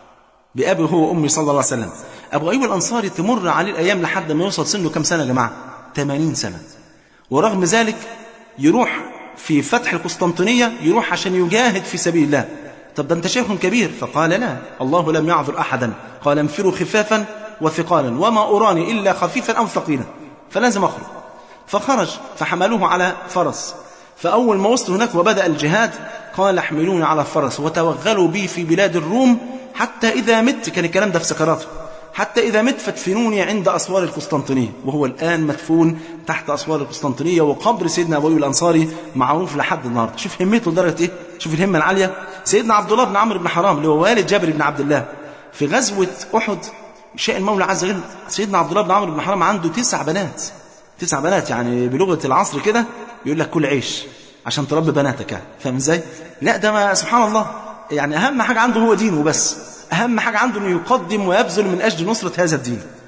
بأبي هو وأمي صلى الله عليه وسلم أبو أيوب الأنصاري تمر عليه الأيام لحد ما يوصل سنه كم سنة يا جماعة 80 سنة ورغم ذلك يروح في فتح القسطنطينية يروح عشان يجاهد في سبيل الله طب ده انت شيخ كبير فقال لا الله لم يعذر أحدا قال انفروا خفافا وثقالا وما أراني إلا خفيفا أو ثقيلا فلازم أخرج فخرج فحملوه على فرس فأول ما وصلوا هناك وبدأ الجهاد قال احملوني على الفرس وتوغلوا بي في بلاد الروم حتى إذا مت كان الكلام ده في سكراته حتى إذا مت فادفنوني عند أسوار القسطنطينية وهو الآن مدفون تحت أسوار القسطنطينية وقبر سيدنا أبو الأنصاري معروف لحد النهاردة شوف همته لدرجة إيه شوف الهمة العالية سيدنا عبد الله بن عمرو بن حرام اللي هو والد جابر بن عبد الله في غزوة أحد شاء المولى عز وجل سيدنا عبد الله بن عمرو بن حرام عنده تسع بنات تسع بنات يعني بلغة العصر كده يقول لك كل عيش عشان تربي بناتك يعني فاهم ازاي؟ لا ده ما سبحان الله يعني أهم حاجة عنده هو دينه بس أهم حاجة عنده أنه يقدم ويبذل من أجل نصرة هذا الدين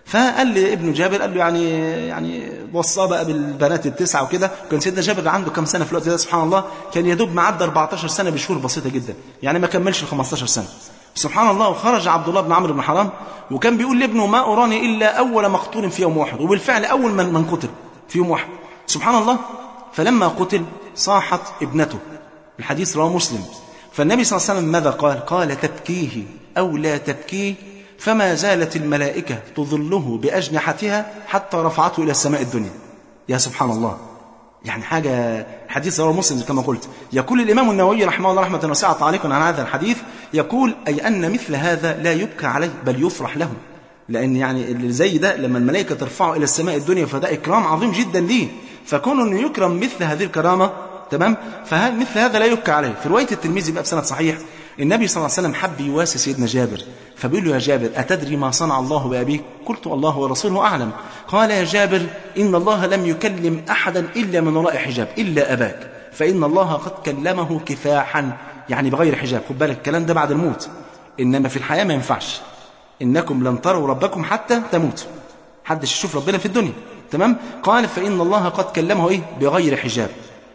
فقال لي ابن جابر قال له يعني يعني وصاه بقى بالبنات التسعه وكده كان سيدنا جابر عنده كام سنه في الوقت ده سبحان الله كان يا دوب معدى 14 سنه بشهور بسيطه جدا يعني ما كملش ال 15 سنه سبحان الله وخرج عبد الله بن عمرو بن حرام وكان بيقول لابنه ما اراني الا اول مقتول في يوم واحد وبالفعل اول من من قتل في يوم واحد سبحان الله فلما قتل صاحت ابنته الحديث رواه مسلم فالنبي صلى الله عليه وسلم ماذا قال قال تبكيه أو لا تبكيه فما زالت الملائكة تظله بأجنحتها حتى رفعته إلى السماء الدنيا يا سبحان الله يعني حاجة حديث رواه مسلم كما قلت يقول الإمام النووي رحمه الله رحمة واسعة تعليقا على هذا الحديث يقول أي أن مثل هذا لا يبكى عليه بل يفرح له لأن يعني اللي زي ده لما الملائكة ترفعه إلى السماء الدنيا فده إكرام عظيم جدا ليه فكون أنه يكرم مثل هذه الكرامة تمام فمثل هذا لا يبكى عليه في رواية الترمذي بقى بسند صحيح النبي صلى الله عليه وسلم حب يواسي سيدنا جابر فبيقول له يا جابر أتدري ما صنع الله بأبيك قلت الله ورسوله أعلم قال يا جابر إن الله لم يكلم أحدا إلا من وراء حجاب إلا أباك فإن الله قد كلمه كفاحا يعني بغير حجاب خد بالك الكلام ده بعد الموت إنما في الحياة ما ينفعش إنكم لن تروا ربكم حتى تموتوا حدش يشوف ربنا في الدنيا تمام قال فإن الله قد كلمه إيه بغير حجاب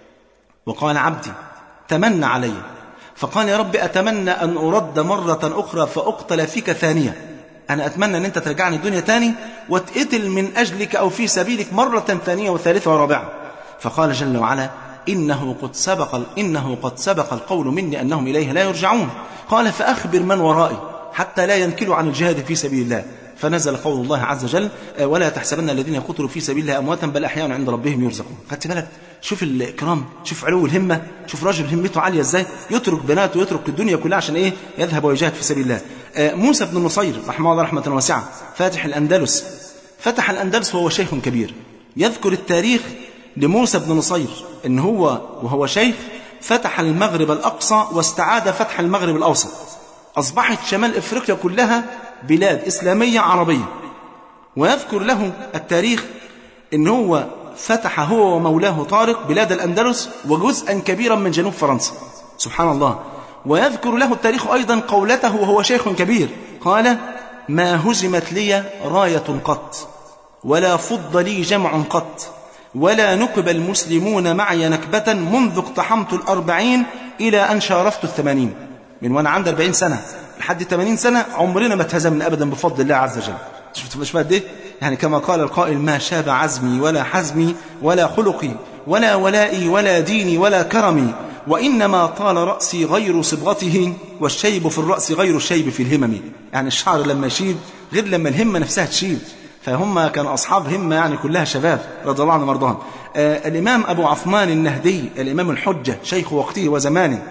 وقال عبدي تمنى علي فقال يا رب أتمنى أن أرد مرة أخرى فأقتل فيك ثانية أنا أتمنى أن أنت ترجعني الدنيا تاني واتقتل من أجلك أو في سبيلك مرة ثانية وثالثة ورابعة فقال جل وعلا إنه قد سبق إنه قد سبق القول مني أنهم إليه لا يرجعون قال فأخبر من ورائي حتى لا ينكلوا عن الجهاد في سبيل الله فنزل قول الله عز وجل ولا تحسبن الذين قتلوا في سبيل الله امواتا بل احياء عند ربهم يرزقون خدت بالك شوف الاكرام شوف علو الهمه شوف راجل همته عاليه ازاي يترك بناته ويترك الدنيا كلها عشان ايه يذهب ويجاهد في سبيل الله موسى بن النصير رحمه الله رحمه واسعه فاتح الاندلس فتح الاندلس وهو شيخ كبير يذكر التاريخ لموسى بن نصير ان هو وهو شيخ فتح المغرب الاقصى واستعاد فتح المغرب الاوسط اصبحت شمال افريقيا كلها بلاد إسلامية عربية ويذكر له التاريخ أن هو فتح هو ومولاه طارق بلاد الأندلس وجزءا كبيرا من جنوب فرنسا سبحان الله ويذكر له التاريخ أيضا قولته وهو شيخ كبير قال ما هزمت لي راية قط ولا فض لي جمع قط ولا نكب المسلمون معي نكبة منذ اقتحمت الأربعين إلى أن شارفت الثمانين من وأنا عندي أربعين سنة لحد 80 سنة عمرنا ما اتهزمنا أبدا بفضل الله عز وجل شفت مش قد ايه يعني كما قال القائل ما شاب عزمي ولا حزمي ولا خلقي ولا ولائي ولا ديني ولا كرمي وإنما طال رأسي غير صبغته والشيب في الرأس غير الشيب في الهمم يعني الشعر لما يشيب غير لما الهمة نفسها تشيب فهم كانوا أصحاب همة يعني كلها شباب رضي الله عنهم وارضاهم آه الإمام أبو عثمان النهدي الإمام الحجة شيخ وقته وزمانه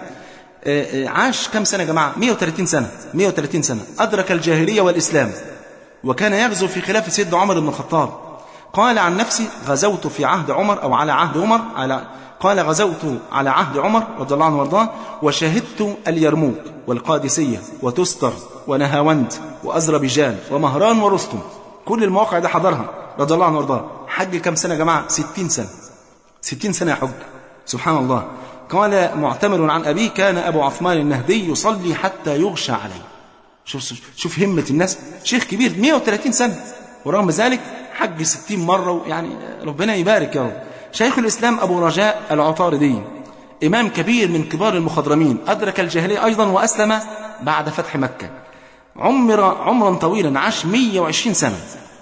عاش كم سنة يا جماعة 130 سنة 130 سنة أدرك الجاهلية والإسلام وكان يغزو في خلافة سيدنا عمر بن الخطاب قال عن نفسي غزوت في عهد عمر أو على عهد عمر على قال غزوت على عهد عمر رضي الله عنه وارضاه وشهدت اليرموك والقادسية وتستر ونهاوند وأذربيجان ومهران ورستم كل المواقع ده حضرها رضي الله عنه وارضاه حج كم سنة يا جماعة 60 سنة 60 سنة يا حج سبحان الله قال معتمر عن أبيه كان أبو عثمان النهدي يصلي حتى يغشى عليه شوف, شوف همة الناس شيخ كبير 130 سنة ورغم ذلك حج 60 مرة يعني ربنا يبارك يا رب شيخ الإسلام أبو رجاء العطاردي إمام كبير من كبار المخضرمين أدرك الجاهلية أيضا وأسلم بعد فتح مكة عمر عمرا طويلا عاش 120 سنة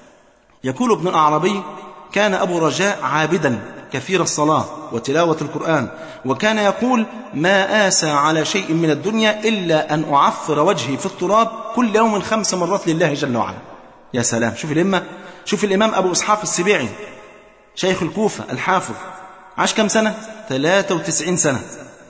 يقول ابن الأعرابي كان أبو رجاء عابدا كثير الصلاة وتلاوة القرآن وكان يقول ما آسى على شيء من الدنيا إلا أن أعفر وجهي في التراب كل يوم خمس مرات لله جل وعلا يا سلام شوف الإمة شوف الإمام أبو إسحاق السبيعي شيخ الكوفة الحافظ عاش كم سنة 93 سنة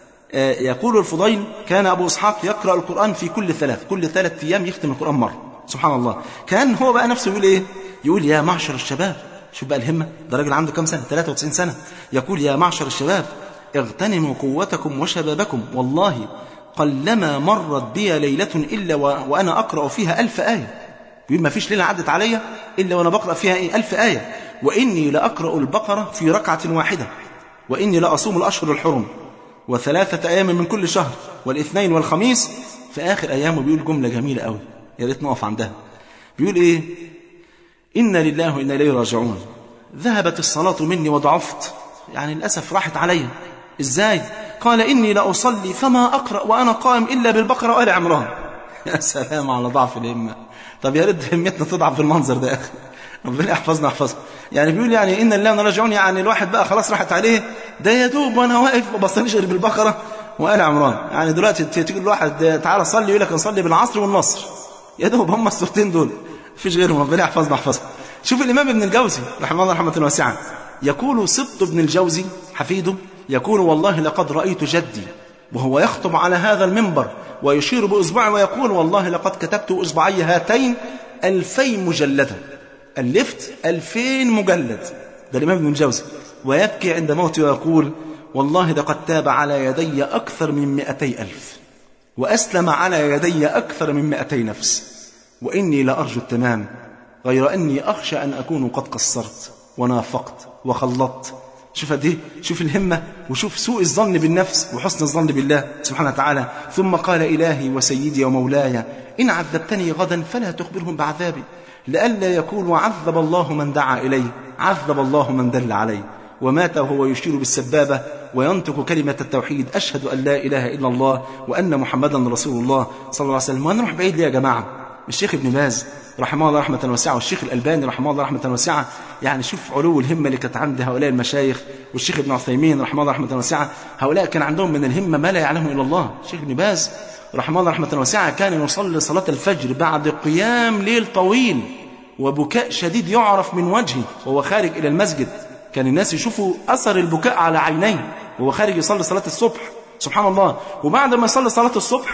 يقول الفضيل كان أبو إسحاق يقرأ القرآن في كل ثلاث كل ثلاث أيام يختم القرآن مرة سبحان الله كان هو بقى نفسه يقول إيه يقول يا معشر الشباب شوف بقى الهمة ده راجل عنده كم سنة 93 سنة يقول يا معشر الشباب اغتنموا قوتكم وشبابكم والله قلما مرت بي ليلة إلا وأنا أقرأ فيها ألف آية يقول ما فيش ليلة عدت عليا إلا وأنا بقرأ فيها إيه ألف آية وإني لأقرأ البقرة في ركعة واحدة وإني لأصوم الأشهر الحرم وثلاثة أيام من كل شهر والاثنين والخميس في آخر أيامه بيقول جملة جميلة قوي يا ريت نقف عندها بيقول إيه إنا لله وإنا إليه راجعون ذهبت الصلاة مني وضعفت يعني للأسف راحت علي إزاي؟ قال إني لأصلي فما أقرأ وأنا قائم إلا بالبقرة وآل عمران يا سلام على ضعف الهمة طب يا ريت همتنا تضعف بالمنظر ده يا أخي ربنا يحفظنا يحفظنا يعني بيقول يعني إن الله راجعون يعني الواحد بقى خلاص راحت عليه ده يا دوب وأنا واقف ما بصليش غير بالبقرة وآل عمران يعني دلوقتي تيجي الواحد تعالى صلي يقول لك نصلي بالعصر والنصر يا دوب هم السورتين دول مفيش غيرهم ربنا يحفظنا يحفظنا شوف الإمام ابن الجوزي رحمه الله رحمة واسعة يقول سبط ابن الجوزي حفيده يقول والله لقد رأيت جدي وهو يخطب على هذا المنبر ويشير بإصبعه ويقول والله لقد كتبت إصبعي هاتين ألفي مجلدة ألفت ألفين مجلد ده الإمام ابن الجوزي ويبكي عند موته ويقول والله لقد تاب على يدي أكثر من مئتي ألف وأسلم على يدي أكثر من مئتي نفس وإني لأرجو التمام غير أني أخشى أن أكون قد قصرت ونافقت وخلطت شوف قد ايه شوف الهمة وشوف سوء الظن بالنفس وحسن الظن بالله سبحانه وتعالى ثم قال إلهي وسيدي ومولاي إن عذبتني غدا فلا تخبرهم بعذابي لئلا يقول وعذب الله من دعا إليه عذب الله من دل عليه ومات وهو يشير بالسبابة وينطق كلمة التوحيد أشهد أن لا إله إلا الله وأن محمدا رسول الله صلى الله عليه وسلم ونروح بعيد ليه يا جماعة الشيخ ابن باز رحمه الله رحمة واسعة والشيخ الألباني رحمه الله رحمة واسعة يعني شوف علو الهمة اللي كانت عند هؤلاء المشايخ والشيخ ابن عثيمين رحمه الله رحمة واسعة هؤلاء كان عندهم من الهمة ما لا يعلمه إلا الله الشيخ ابن باز رحمه الله رحمة واسعة كان يصلي صلاة الفجر بعد قيام ليل طويل وبكاء شديد يعرف من وجهه وهو خارج إلى المسجد كان الناس يشوفوا أثر البكاء على عينيه وهو خارج يصلي صلاة الصبح سبحان الله وبعد ما يصلي صلاة الصبح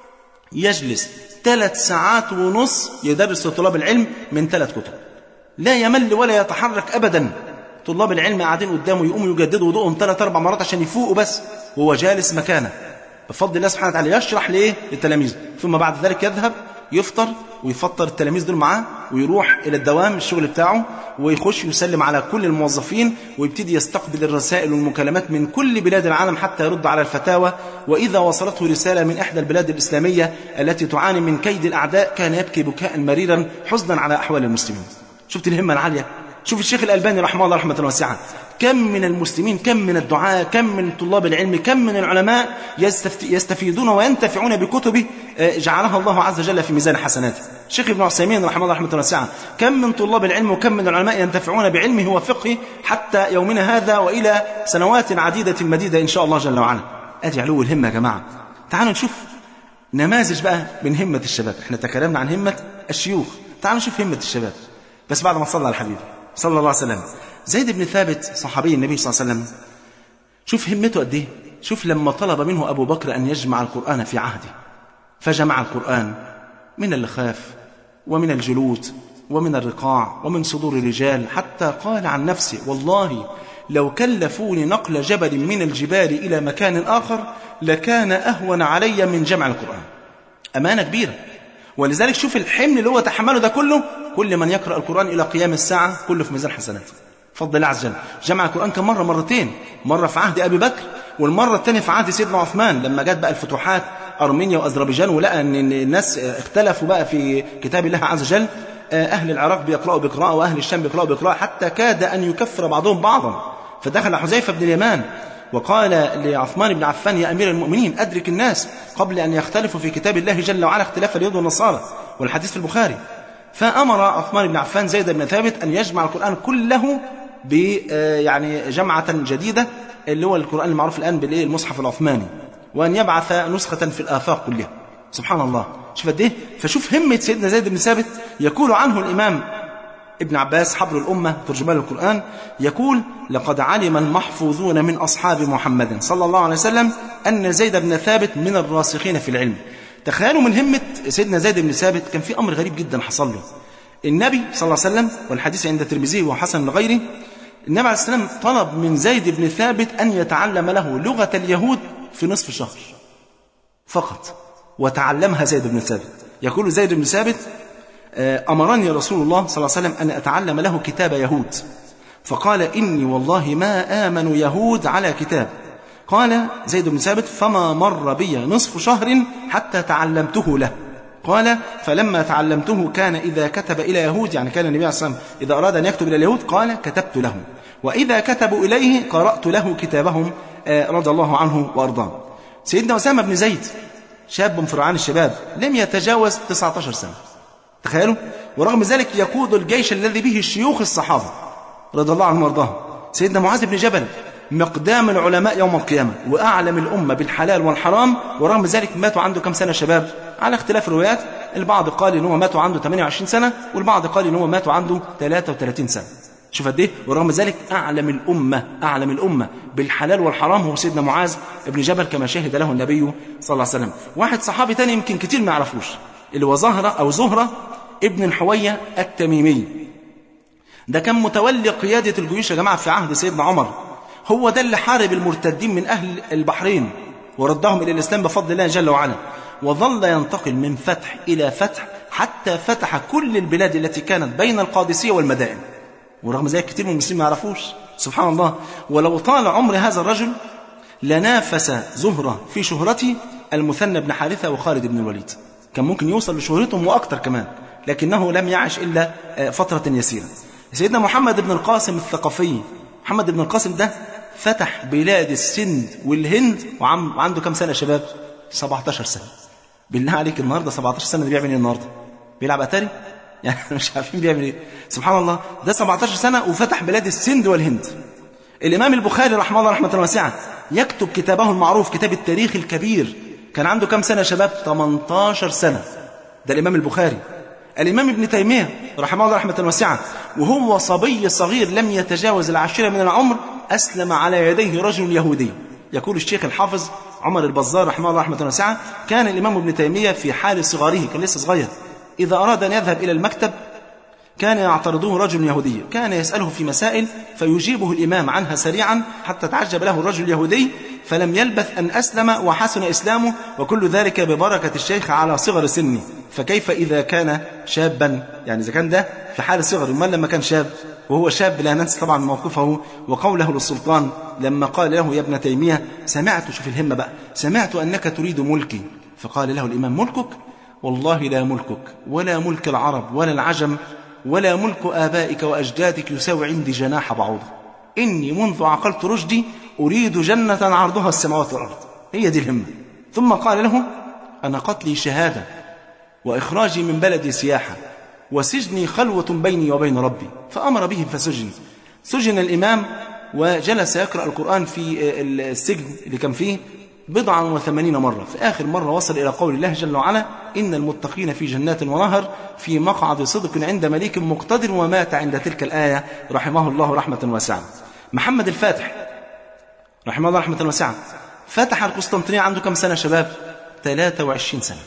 يجلس ثلاث ساعات ونص يدرس طلاب العلم من ثلاث كتب لا يمل ولا يتحرك أبدا طلاب العلم قاعدين قدامه يقوموا يجددوا وضوءهم ثلاث أربع مرات عشان يفوقوا بس وهو جالس مكانه بفضل الله سبحانه وتعالى يشرح ليه للتلاميذ ثم بعد ذلك يذهب يفطر ويفطر التلاميذ دول معاه ويروح إلى الدوام الشغل بتاعه ويخش يسلم على كل الموظفين ويبتدي يستقبل الرسائل والمكالمات من كل بلاد العالم حتى يرد على الفتاوى وإذا وصلته رسالة من إحدى البلاد الإسلامية التي تعاني من كيد الأعداء كان يبكي بكاء مريرا حزنا على أحوال المسلمين شفت الهمة العالية شوف الشيخ الألباني رحمه الله رحمة واسعة كم من المسلمين كم من الدعاء كم من طلاب العلم كم من العلماء يستفيدون وينتفعون بكتبه جعلها الله عز وجل في ميزان حسناته الشيخ ابن عثيمين رحمه الله رحمه واسعة كم من طلاب العلم وكم من العلماء ينتفعون بعلمه وفقهه حتى يومنا هذا وإلى سنوات عديدة مديدة إن شاء الله جل وعلا أدي علو الهمة يا جماعة تعالوا نشوف نماذج بقى من همة الشباب احنا تكلمنا عن همة الشيوخ تعالوا نشوف همة الشباب بس بعد ما صلى على الحبيب صلى الله عليه وسلم زيد بن ثابت صحابي النبي صلى الله عليه وسلم شوف همته قد ايه شوف لما طلب منه أبو بكر أن يجمع القرآن في عهده فجمع القرآن من اللخاف ومن الجلود ومن الرقاع ومن صدور الرجال حتى قال عن نفسه والله لو كلفوني نقل جبل من الجبال إلى مكان آخر لكان أهون علي من جمع القرآن أمانة كبيرة ولذلك شوف الحمل اللي هو تحمله ده كله كل من يقرأ القرآن إلى قيام الساعة كله في ميزان حسناته فضل الله عز وجل جمع القرآن كم مرة مرتين مرة في عهد أبي بكر والمرة الثانية في عهد سيدنا عثمان لما جت بقى الفتوحات أرمينيا وأذربيجان ولقى أن الناس اختلفوا بقى في كتاب الله عز وجل أهل العراق بيقرأوا بقراءة وأهل الشام بيقرأوا بقراءة حتى كاد أن يكفر بعضهم بعضا فدخل حذيفة بن اليمان وقال لعثمان بن عفان يا أمير المؤمنين أدرك الناس قبل أن يختلفوا في كتاب الله جل وعلا اختلاف اليهود والنصارى والحديث في البخاري فأمر عثمان بن عفان زيد بن ثابت أن يجمع القرآن كله ب يعني جمعة جديدة اللي هو القرآن المعروف الآن بالإيه المصحف العثماني وأن يبعث نسخة في الآفاق كلها سبحان الله شوف قد ايه فشوف همة سيدنا زيد بن ثابت يقول عنه الإمام ابن عباس حبر الأمة ترجمان القرآن يقول لقد علم المحفوظون من أصحاب محمد صلى الله عليه وسلم أن زيد بن ثابت من الراسخين في العلم تخيلوا من همة سيدنا زيد بن ثابت كان في أمر غريب جدا حصل له النبي صلى الله عليه وسلم والحديث عند الترمذي وحسن لغيره النبي عليه السلام طلب من زيد بن ثابت أن يتعلم له لغة اليهود في نصف شهر فقط وتعلمها زيد بن ثابت يقول زيد بن ثابت أمرني رسول الله صلى الله عليه وسلم أن أتعلم له كتاب يهود فقال إني والله ما آمن يهود على كتاب قال زيد بن ثابت فما مر بي نصف شهر حتى تعلمته له قال فلما تعلمته كان إذا كتب إلى يهود يعني كان النبي عليه الصلاة والسلام إذا أراد أن يكتب إلى اليهود قال كتبت لهم وإذا كتبوا إليه قرأت له كتابهم آه، رضي الله عنه وأرضاه سيدنا أسامة بن زيد شاب من فرعان الشباب لم يتجاوز 19 سنة تخيلوا ورغم ذلك يقود الجيش الذي به شيوخ الصحابة رضي الله عنهم وارضاهم سيدنا معاذ بن جبل مقدام العلماء يوم القيامة وأعلم الأمة بالحلال والحرام ورغم ذلك ماتوا عنده كم سنة شباب على اختلاف الروايات البعض قال إن هو ماتوا عنده 28 سنة والبعض قال إن هو ماتوا عنده 33 سنة شوف قد ايه ورغم ذلك اعلم الامه اعلم الامه بالحلال والحرام هو سيدنا معاذ بن جبل كما شهد له النبي صلى الله عليه وسلم واحد صحابي تاني يمكن كتير ما يعرفوش اللي هو زهره او زهره ابن الحويه التميمي ده كان متولي قياده الجيوش يا جماعه في عهد سيدنا عمر هو ده اللي حارب المرتدين من اهل البحرين وردهم الى الاسلام بفضل الله جل وعلا وظل ينتقل من فتح الى فتح حتى فتح كل البلاد التي كانت بين القادسيه والمدائن ورغم ذلك كتير من المسلمين ما يعرفوش سبحان الله ولو طال عمر هذا الرجل لنافس زهرة في شهرته المثنى بن حارثة وخالد بن الوليد كان ممكن يوصل لشهرتهم وأكثر كمان لكنه لم يعش إلا فترة يسيرة سيدنا محمد بن القاسم الثقفي محمد بن القاسم ده فتح بلاد السند والهند وعنده كم سنة يا شباب 17 سنة بالله عليك النهاردة 17 سنة اللي بيعمل ايه النهاردة بيلعب أتاري يعني مش عارفين بيعمل ايه سبحان الله ده 17 سنة وفتح بلاد السند والهند الإمام البخاري رحمه الله رحمة واسعة يكتب كتابه المعروف كتاب التاريخ الكبير كان عنده كم سنة يا شباب 18 سنة ده الإمام البخاري الإمام ابن تيمية رحمه الله رحمة واسعة وهو صبي صغير لم يتجاوز العاشرة من العمر أسلم على يديه رجل يهودي يقول الشيخ الحافظ عمر البزار رحمه الله رحمة واسعة كان الإمام ابن تيمية في حال صغاره كان لسه صغير إذا أراد أن يذهب إلى المكتب كان يعترضه رجل يهودي كان يسأله في مسائل فيجيبه الإمام عنها سريعا حتى تعجب له الرجل اليهودي فلم يلبث أن أسلم وحسن إسلامه وكل ذلك ببركة الشيخ على صغر سنه فكيف إذا كان شابا يعني إذا كان ده في حال صغر ما لما كان شاب وهو شاب لا ننسى طبعا موقفه وقوله للسلطان لما قال له يا ابن تيمية سمعت شوف الهمة بقى سمعت أنك تريد ملكي فقال له الإمام ملكك والله لا ملكك ولا ملك العرب ولا العجم ولا ملك آبائك وأجدادك يساوي عندي جناح بعوضة إني منذ عقلت رشدي أريد جنة عرضها السماوات والأرض هي دي الهمة ثم قال له أنا قتلي شهادة وإخراجي من بلدي سياحة وسجني خلوة بيني وبين ربي فأمر به فسجن سجن الإمام وجلس يقرأ القرآن في السجن اللي كان فيه بضعا وثمانين مرة في آخر مرة وصل إلى قول الله جل وعلا إن المتقين في جنات ونهر في مقعد صدق عند مليك مقتدر ومات عند تلك الآية رحمه الله رحمة واسعة محمد الفاتح رحمه الله رحمة واسعة فتح القسطنطينية عنده كم سنة شباب 23 سنة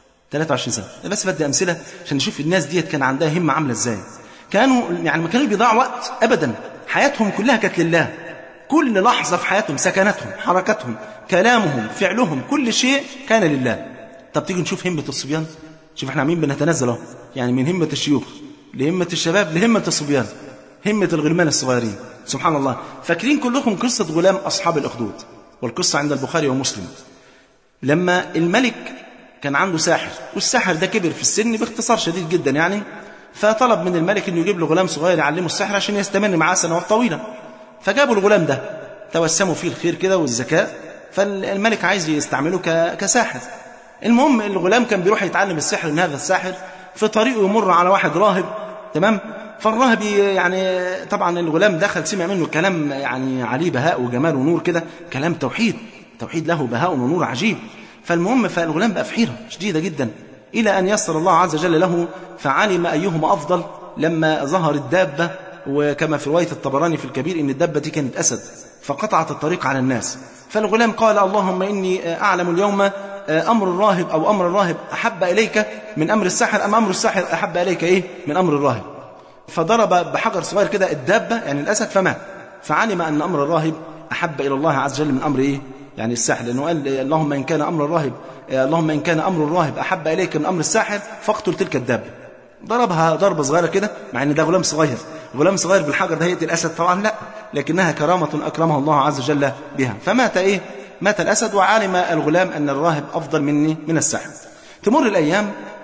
23 سنة بس بدي أمثلة عشان نشوف الناس ديت كان عندها همة عاملة إزاي كانوا يعني ما كانوا بيضيعوا وقت أبدا حياتهم كلها كانت لله كل لحظة في حياتهم سكناتهم حركتهم كلامهم فعلهم كل شيء كان لله طب تيجي نشوف همة الصبيان شوف احنا عاملين بنتنزل اهو يعني من همة الشيوخ لهمة الشباب لهمة الصبيان همة الغلمان الصغيرين سبحان الله فاكرين كلكم قصة غلام أصحاب الأخدود والقصة عند البخاري ومسلم لما الملك كان عنده ساحر والساحر ده كبر في السن باختصار شديد جدا يعني فطلب من الملك انه يجيب له غلام صغير يعلمه السحر عشان يستمر معاه سنوات طويله فجابوا الغلام ده توسموا فيه الخير كده والذكاء فالملك عايز يستعمله كساحر المهم الغلام كان بيروح يتعلم السحر من هذا الساحر في طريقه يمر على واحد راهب تمام فالراهب يعني طبعا الغلام دخل سمع منه كلام يعني عليه بهاء وجمال ونور كده كلام توحيد توحيد له بهاء ونور عجيب فالمهم فالغلام بقى في حيره شديده جدا الى ان يسر الله عز وجل له فعلم ايهما افضل لما ظهر الدابه وكما في روايه الطبراني في الكبير ان الدابه دي كانت اسد فقطعت الطريق على الناس فالغلام قال اللهم اني اعلم اليوم امر الراهب او امر الراهب احب اليك من امر الساحر ام امر الساحر احب اليك ايه من امر الراهب فضرب بحجر صغير كده الدابه يعني الاسد فمات فعلم ان امر الراهب احب الى الله عز وجل من امر ايه يعني الساحر لانه قال اللهم ان كان امر الراهب اللهم ان كان امر الراهب احب اليك من امر الساحر فاقتل تلك الدابه ضربها ضربه صغيره كده مع ان ده غلام صغير غلام صغير بالحجر ده يقتل الاسد طبعا لا لكنها كرامه اكرمها الله عز وجل بها فمات ايه مات الاسد وعلم الغلام ان الراهب افضل مني من الساحر تمر الايام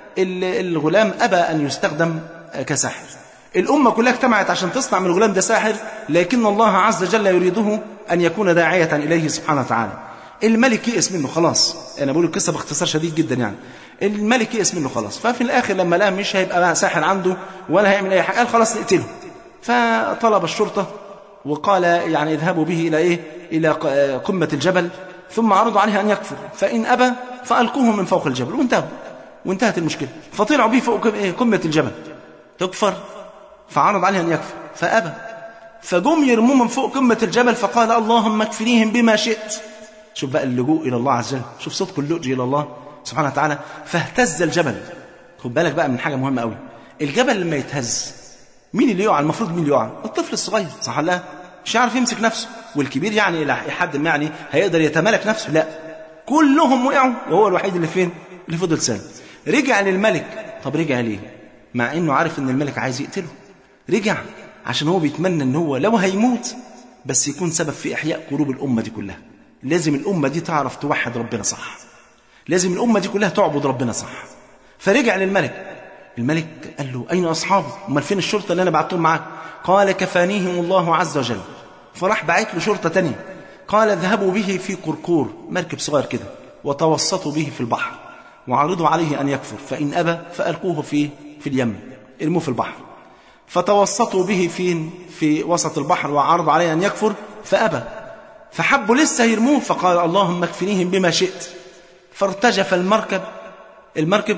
ال- الغلام أبى أن يستخدم كساحر الأمة كلها اجتمعت عشان تصنع من الغلام ده ساحر لكن الله عز وجل يريده أن يكون داعية إليه سبحانه وتعالى الملك يئس منه خلاص أنا بقول القصة باختصار شديد جدا يعني الملك يئس منه خلاص ففي الآخر لما لقى مش هيبقى بقى ساحر عنده ولا هيعمل أي حاجة قال خلاص نقتله فطلب الشرطة وقال يعني اذهبوا به إلى إيه إلى ق- قمة الجبل ثم عرضوا عليه أن يكفر فإن أبى فألقوه من فوق الجبل وانتهوا وانتهت المشكلة فطلعوا به فوق إيه؟ قمة الجبل تكفر فعرض عليه أن يكفر فأبى فجم يرموه من فوق قمة الجبل فقال اللهم اكفنيهم بما شئت شوف بقى اللجوء إلى الله عز وجل شوف صدق اللجوء إلى الله سبحانه وتعالى فاهتز الجبل خد بالك بقى من حاجة مهمة قوي الجبل لما يتهز مين اللي يقع المفروض مين اللي يقع الطفل الصغير صح ولا لا مش عارف يمسك نفسه والكبير يعني الى حد ما يعني هيقدر يتمالك نفسه لا كلهم وقعوا وهو الوحيد اللي فين اللي فضل سالم رجع للملك طب رجع ليه مع انه عارف ان الملك عايز يقتله رجع عشان هو بيتمنى ان هو لو هيموت بس يكون سبب في احياء قلوب الامه دي كلها لازم الامه دي تعرف توحد ربنا صح لازم الامه دي كلها تعبد ربنا صح فرجع للملك الملك قال له أين أصحابه أمال فين الشرطة اللي أنا بعتهم معاك قال كفانيهم الله عز وجل فراح بعت له شرطة تانية قال اذهبوا به في قرقور مركب صغير كده وتوسطوا به في البحر وعرضوا عليه أن يكفر فإن أبى فألقوه في في اليم ارموه في البحر فتوسطوا به فين في وسط البحر وعرضوا عليه أن يكفر فأبى فحبوا لسه يرموه فقال اللهم اكفنيهم بما شئت فارتجف المركب المركب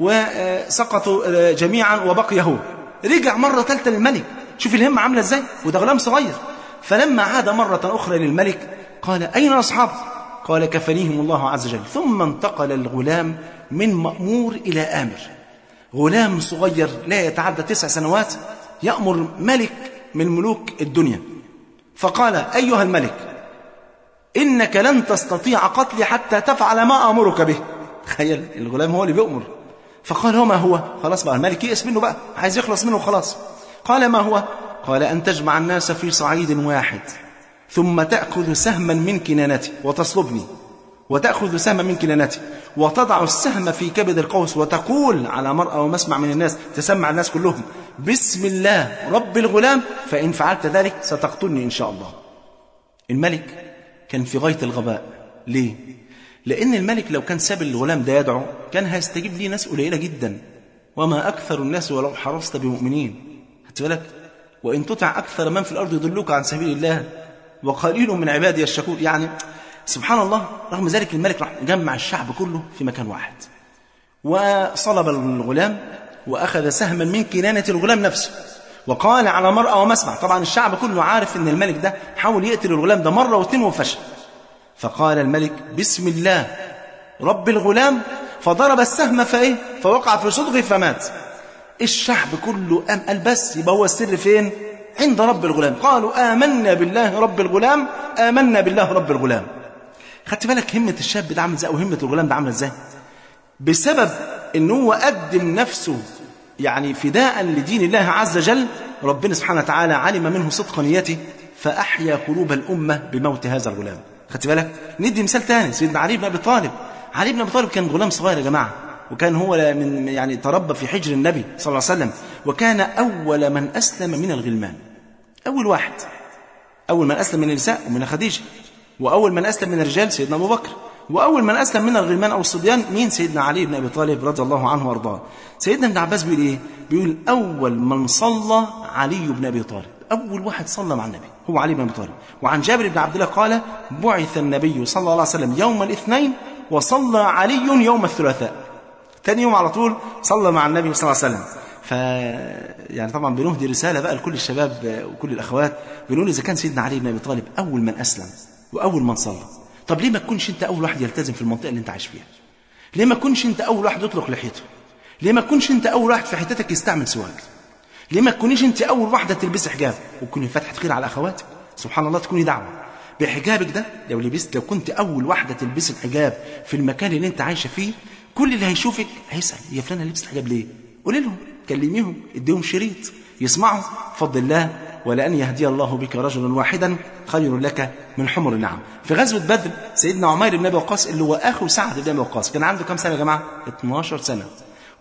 وسقطوا جميعا وبقي هو رجع مرة ثالثة للملك شوف الهمة عاملة ازاي وده غلام صغير فلما عاد مرة أخرى للملك قال أين أصحابه قال كفنيهم الله عز وجل ثم انتقل الغلام من مأمور إلى آمر غلام صغير لا يتعدى تسع سنوات يأمر ملك من ملوك الدنيا فقال أيها الملك إنك لن تستطيع قتلي حتى تفعل ما أمرك به تخيل الغلام هو اللي بيأمر فقال وما هو خلاص بقى الملك يئس منه بقى عايز يخلص منه خلاص قال ما هو قال أن تجمع الناس في صعيد واحد ثم تأخذ سهما من كنانتي وتصلبني وتأخذ سهما من كنانتي وتضع السهم في كبد القوس وتقول على مرأى ومسمع من الناس تسمع الناس كلهم بسم الله رب الغلام فإن فعلت ذلك ستقتلني إن شاء الله الملك كان في غاية الغباء ليه؟ لأن الملك لو كان ساب الغلام ده يدعو كان هيستجيب ليه ناس قليلة جدا وما أكثر الناس ولو حرصت بمؤمنين خدت بالك وإن تطع أكثر من في الأرض يضلوك عن سبيل الله وقليل من عبادي الشكور يعني سبحان الله رغم ذلك الملك راح جمع الشعب كله في مكان واحد وصلب الغلام وأخذ سهما من كنانة الغلام نفسه وقال على مرأى ومسمع طبعا الشعب كله عارف ان الملك ده حاول يقتل الغلام ده مرة واثنين وفشل فقال الملك بسم الله رب الغلام فضرب السهم فايه فوقع في صدغه فمات الشعب كله قام قال بس يبقى هو السر فين عند رب الغلام قالوا آمنا بالله رب الغلام آمنا بالله رب الغلام خدت بالك همة الشاب ده عامل ازاي وهمة الغلام ده عامله ازاي بسبب ان هو قدم نفسه يعني فداء لدين الله عز وجل ربنا سبحانه وتعالى علم منه صدق نيته فأحيا قلوب الأمة بموت هذا الغلام خدت بالك ندي مثال تاني سيدنا علي بن أبي طالب علي بن أبي طالب كان غلام صغير يا جماعة وكان هو من يعني تربى في حجر النبي صلى الله عليه وسلم وكان أول من أسلم من الغلمان أول واحد أول من أسلم من النساء ومن خديجة وأول من أسلم من الرجال سيدنا أبو بكر وأول من أسلم من الغلمان أو الصبيان مين سيدنا علي بن أبي طالب رضي الله عنه وأرضاه سيدنا ابن عباس بيقول إيه بيقول أول من صلى علي بن أبي طالب أول واحد صلى مع النبي هو علي بن أبي طالب وعن جابر بن عبد الله قال بعث النبي صلى الله عليه وسلم يوم الاثنين وصلى علي يوم الثلاثاء ثاني يوم على طول صلى مع النبي صلى الله عليه وسلم ف يعني طبعا بنهدي رساله بقى لكل الشباب وكل الاخوات بنقول اذا كان سيدنا علي بن ابي طالب اول من اسلم واول من صلى طب ليه ما تكونش انت اول واحد يلتزم في المنطقه اللي انت عايش فيها ليه ما تكونش انت اول واحد يطلق لحيته ليه ما تكونش انت اول واحد في حتتك يستعمل سواك ليه ما تكونيش انت اول واحده تلبسي حجاب وتكوني فتحه خير على اخواتك سبحان الله تكوني دعوه بحجابك ده لو لبست لو كنت اول واحده تلبسي الحجاب في المكان اللي انت عايشه فيه كل اللي هيشوفك هيسال يا فلانه لبست الحجاب ليه قولي لهم كلميهم اديهم شريط يسمعوا فضل الله ولأن يهدي الله بك رجلا واحدا خير لك من حمر النعم في غزوة بدر سيدنا عمير بن أبي وقاص اللي هو أخو سعد بن أبي وقاص كان عنده كم سنة يا جماعة 12 سنة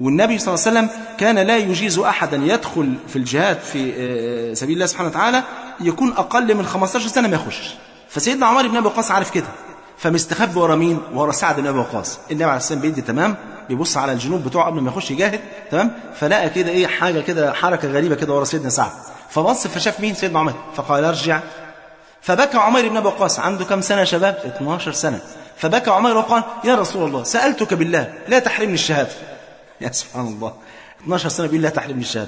والنبي صلى الله عليه وسلم كان لا يجيز أحدا يدخل في الجهاد في آه، سبيل الله سبحانه وتعالى يكون أقل من 15 سنة ما يخشش فسيدنا عمر بن أبي وقاص عارف كده فمستخبي ورا مين؟ ورا سعد بن ابي وقاص، النبي عليه السلام بيدي تمام بيبص على الجنوب بتوعه قبل ما يخش يجاهد تمام؟ فلقى كده ايه حاجه كده حركه غريبه كده ورا سيدنا سعد، فبص فشاف مين؟ سيدنا عمر، فقال ارجع فبكى عمير بن ابي وقاص عنده كم سنه يا شباب 12 سنه فبكى عمير وقال يا رسول الله سالتك بالله لا تحرمني الشهاده يا سبحان الله 12 سنه بيقول لا تحرمني الشهاده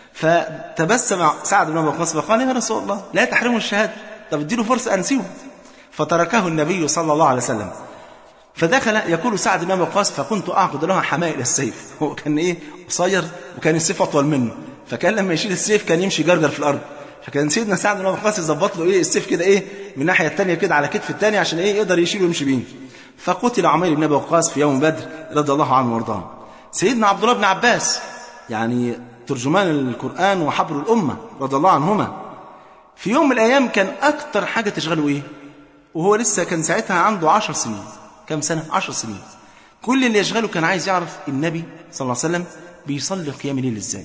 فتبسم سعد بن ابي وقاص فقال يا رسول الله لا تحرمه الشهاده طب اديله فرصه انسيه فتركه النبي صلى الله عليه وسلم فدخل يقول سعد بن ابي وقاص فكنت اعقد له حمائل السيف هو كان ايه قصير وكان السيف اطول منه فكان لما يشيل السيف كان يمشي جرجر في الارض فكان سيدنا سعد بن ابي وقاص يظبط له ايه السيف كده ايه من الناحيه الثانيه كده على كتف الثاني عشان ايه يقدر يشيله ويمشي بيه فقتل عمير بن ابي وقاص في يوم بدر رضي الله عنه وارضاه سيدنا عبد الله بن عباس يعني ترجمان القران وحبر الامه رضي الله عنهما في يوم من الايام كان اكتر حاجه تشغله ايه وهو لسه كان ساعتها عنده عشر سنين كم سنة؟ عشر سنين كل اللي يشغله كان عايز يعرف النبي صلى الله عليه وسلم بيصلي قيام الليل ازاي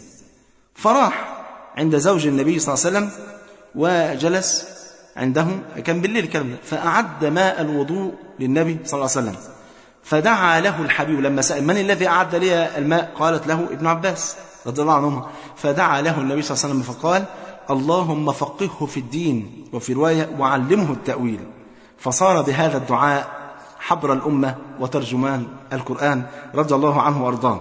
فراح عند زوج النبي صلى الله عليه وسلم وجلس عنده كان بالليل الكلام ده فأعد ماء الوضوء للنبي صلى الله عليه وسلم فدعا له الحبيب لما سأل من الذي أعد لي الماء قالت له ابن عباس رضي الله عنهما فدعا له النبي صلى الله عليه وسلم فقال اللهم فقهه في الدين وفي رواية وعلمه التأويل فصار بهذا الدعاء حبر الأمة وترجمان القرآن رضي الله عنه وأرضاه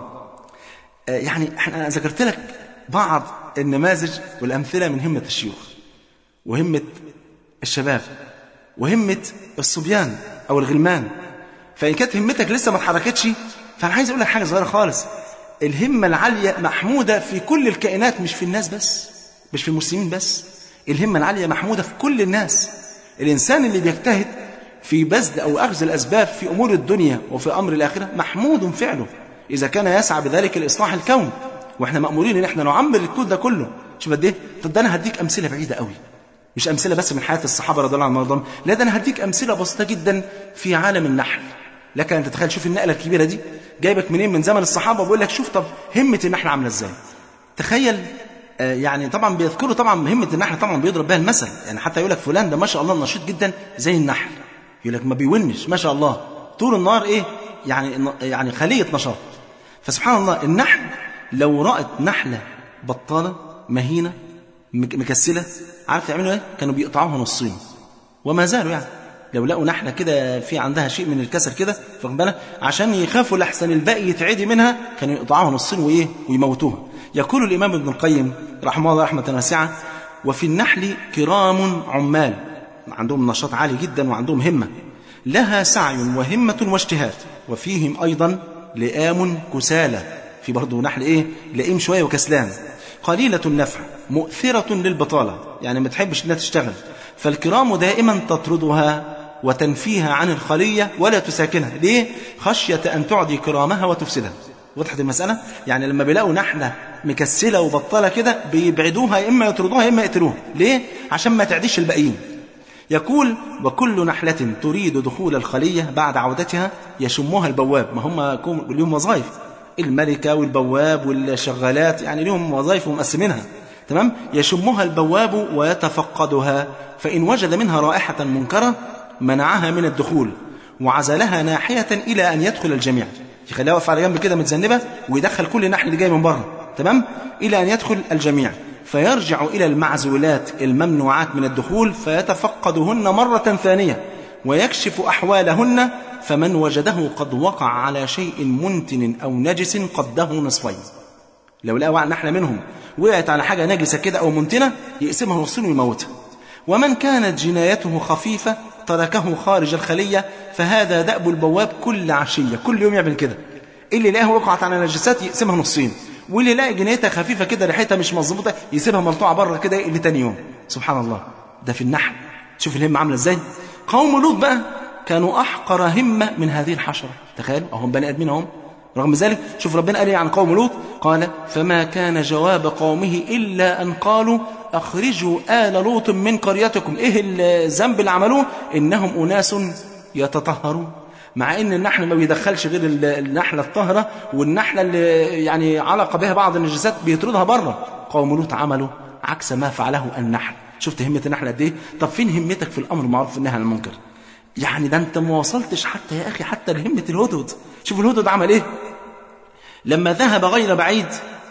يعني أنا ذكرت لك بعض النماذج والأمثلة من همة الشيوخ وهمة الشباب وهمة الصبيان أو الغلمان فإن كانت همتك لسه ما اتحركتش فأنا عايز أقول لك حاجة صغيرة خالص الهمة العالية محمودة في كل الكائنات مش في الناس بس مش في المسلمين بس الهمة العالية محمودة في كل الناس الإنسان اللي بيجتهد في بذل أو أخذ الأسباب في أمور الدنيا وفي أمر الآخرة محمود فعله إذا كان يسعى بذلك لإصلاح الكون وإحنا مأمورين إن إحنا نعمر الكون ده كله شوف قد إيه طب ده أنا هديك أمثلة بعيدة قوي مش أمثلة بس من حياة الصحابة رضي الله عنهم وارضاهم لا ده أنا هديك أمثلة بسيطة جدا في عالم النحل لك أن تتخيل شوف النقلة الكبيرة دي جايبك منين من زمن الصحابة بقول لك شوف طب همة النحل عاملة إزاي تخيل آه يعني طبعا بيذكروا طبعا همة النحل طبعا بيضرب بها المثل يعني حتى يقول لك فلان ده ما شاء الله نشيط جدا زي النحل يقول لك ما بيونش ما شاء الله طول النهار ايه يعني يعني خليه نشاط فسبحان الله النحل لو رأت نحلة بطالة مهينة مكسلة عارف يعملوا ايه كانوا بيقطعوها نصين وما زالوا يعني لو لقوا نحلة كده في عندها شيء من الكسل كده فاخد بالك عشان يخافوا لحسن الباقي يتعدي منها كانوا يقطعوها نصين وايه ويموتوها يقول الإمام ابن القيم رحمه الله رحمة واسعة وفي النحل كرام عمال عندهم نشاط عالي جدا وعندهم همة لها سعي وهمة واجتهاد وفيهم أيضا لئام كسالى في برضه نحل إيه لئيم شوية وكسلان قليلة النفع مؤثرة للبطالة يعني ما تحبش انها تشتغل فالكرام دائما تطردها وتنفيها عن الخلية ولا تساكنها ليه؟ خشية أن تعدي كرامها وتفسدها وضحت المسألة؟ يعني لما بيلاقوا نحلة مكسلة وبطالة كده بيبعدوها يا إما يطردوها يا إما يقتلوها ليه؟ عشان ما تعديش الباقيين يقول وكل نحلة تريد دخول الخلية بعد عودتها يشمها البواب ما هم لهم وظائف الملكة والبواب والشغالات يعني لهم وظائف ومقسمينها تمام يشمها البواب ويتفقدها فإن وجد منها رائحة منكرة منعها من الدخول وعزلها ناحية إلى أن يدخل الجميع يخليها واقفة على جنب كده متذنبة ويدخل كل نحل اللي جاي من بره تمام إلى أن يدخل الجميع فيرجع إلى المعزولات الممنوعات من الدخول فيتفقدهن مرة ثانية ويكشف أحوالهن فمن وجده قد وقع على شيء منتن أو نجس قده نصفين لو لقى نحلة منهم وقعت على حاجة نجسة كده أو منتنة يقسمها نصين ويموتها ومن كانت جنايته خفيفة تركه خارج الخلية فهذا دأب البواب كل عشية كل يوم يعمل كده اللي لقاه وقعت على نجسات يقسمها نصين واللي يلاقي جنيتها خفيفة كده ريحتها مش مظبوطة يسيبها ملطوعة بره كده يقل تاني يوم سبحان الله ده في النحل شوف الهمة عاملة ازاي قوم لوط بقى كانوا أحقر همة من هذه الحشرة تخيل أهم بني آدمين هم رغم ذلك شوف ربنا قال عن قوم لوط قال فما كان جواب قومه إلا أن قالوا أخرجوا آل لوط من قريتكم إيه الذنب اللي عملوه إنهم أناس يتطهرون مع ان النحل ما بيدخلش غير ال- النحله الطاهره والنحله اللي يعني علق بها بعض النجاسات بيطردها بره قوم لوط عملوا عكس ما فعله النحل شفت همه النحله قد ايه طب فين همتك في الامر المعروف والنهي عن المنكر يعني ده انت ما وصلتش حتى يا اخي حتى لهمه الهدهد شوف الهدهد عمل ايه لما ذهب غير بعيد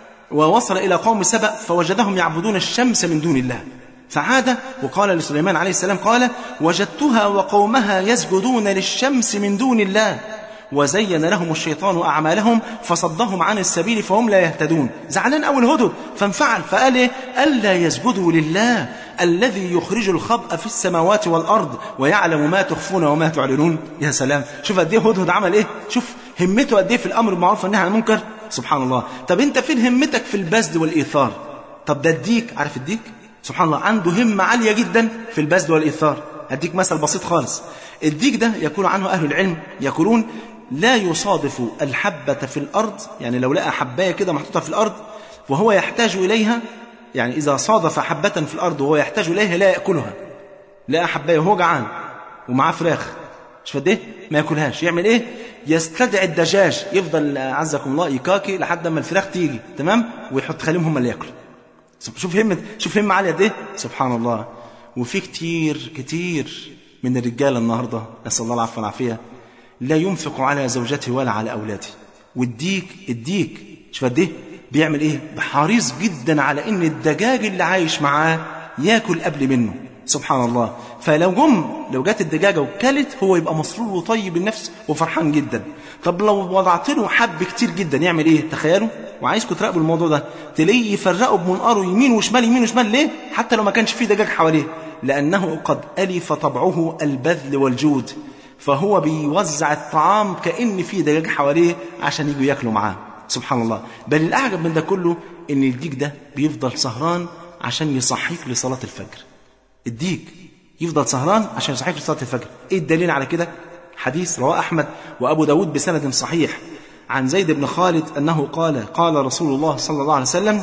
ووصل إلى قوم سبأ فوجدهم يعبدون الشمس من دون الله فعاد وقال لسليمان عليه السلام قال وجدتها وقومها يسجدون للشمس من دون الله وزين لهم الشيطان أعمالهم فصدهم عن السبيل فهم لا يهتدون زعلان أول الهدد فانفعل فقال إيه؟ ألا يسجدوا لله الذي يخرج الخبأ في السماوات والأرض ويعلم ما تخفون وما تعلنون يا سلام شوف قد ايه هدهد عمل ايه شوف همته قد ايه في الأمر بالمعروف والنهي عن المنكر سبحان الله طب انت فين همتك في البذل والإيثار طب ده الديك عارف الديك سبحان الله عنده همة عالية جدا في البذل والإيثار هديك مثل بسيط خالص الديك ده يقول عنه أهل العلم يقولون لا يصادف الحبة في الأرض يعني لو لقى حباية كده محطوطة في الأرض وهو يحتاج إليها يعني إذا صادف حبة في الأرض وهو يحتاج إليها لا يأكلها لقى حباية وهو جعان ومعاه فراخ مش قد ايه ما ياكلهاش يعمل ايه يستدعي الدجاج يفضل عزكم الله يكاكي لحد ما الفراخ تيجي تمام ويحط خليهم هم اللي ياكلوا شوف همة شوف همة عالية قد ايه سبحان الله وفي كتير كتير من الرجال النهارده نسال الله العفو والعافيه لا ينفق على زوجته ولا على اولاده والديك الديك شوف قد ايه بيعمل ايه حريص جدا على ان الدجاج اللي عايش معاه ياكل قبل منه سبحان الله فلو جم لو جت الدجاجه وكلت هو يبقى مسرور وطيب النفس وفرحان جدا طب لو وضعت له حب كتير جدا يعمل ايه تخيلوا وعايزكم تراقبوا الموضوع ده تلاقيه يفرقوا بمنقاره يمين وشمال يمين وشمال ليه حتى لو ما كانش فيه دجاج حواليه لانه قد الف طبعه البذل والجود فهو بيوزع الطعام كان في دجاج حواليه عشان يجوا ياكلوا معاه سبحان الله بل الاعجب من ده كله ان الديك ده بيفضل سهران عشان يصحيك لصلاه الفجر الديك يفضل سهران عشان يصحيك لصلاة الفجر ايه الدليل على كده حديث رواه أحمد وأبو داود بسند صحيح عن زيد بن خالد أنه قال قال رسول الله صلى الله عليه وسلم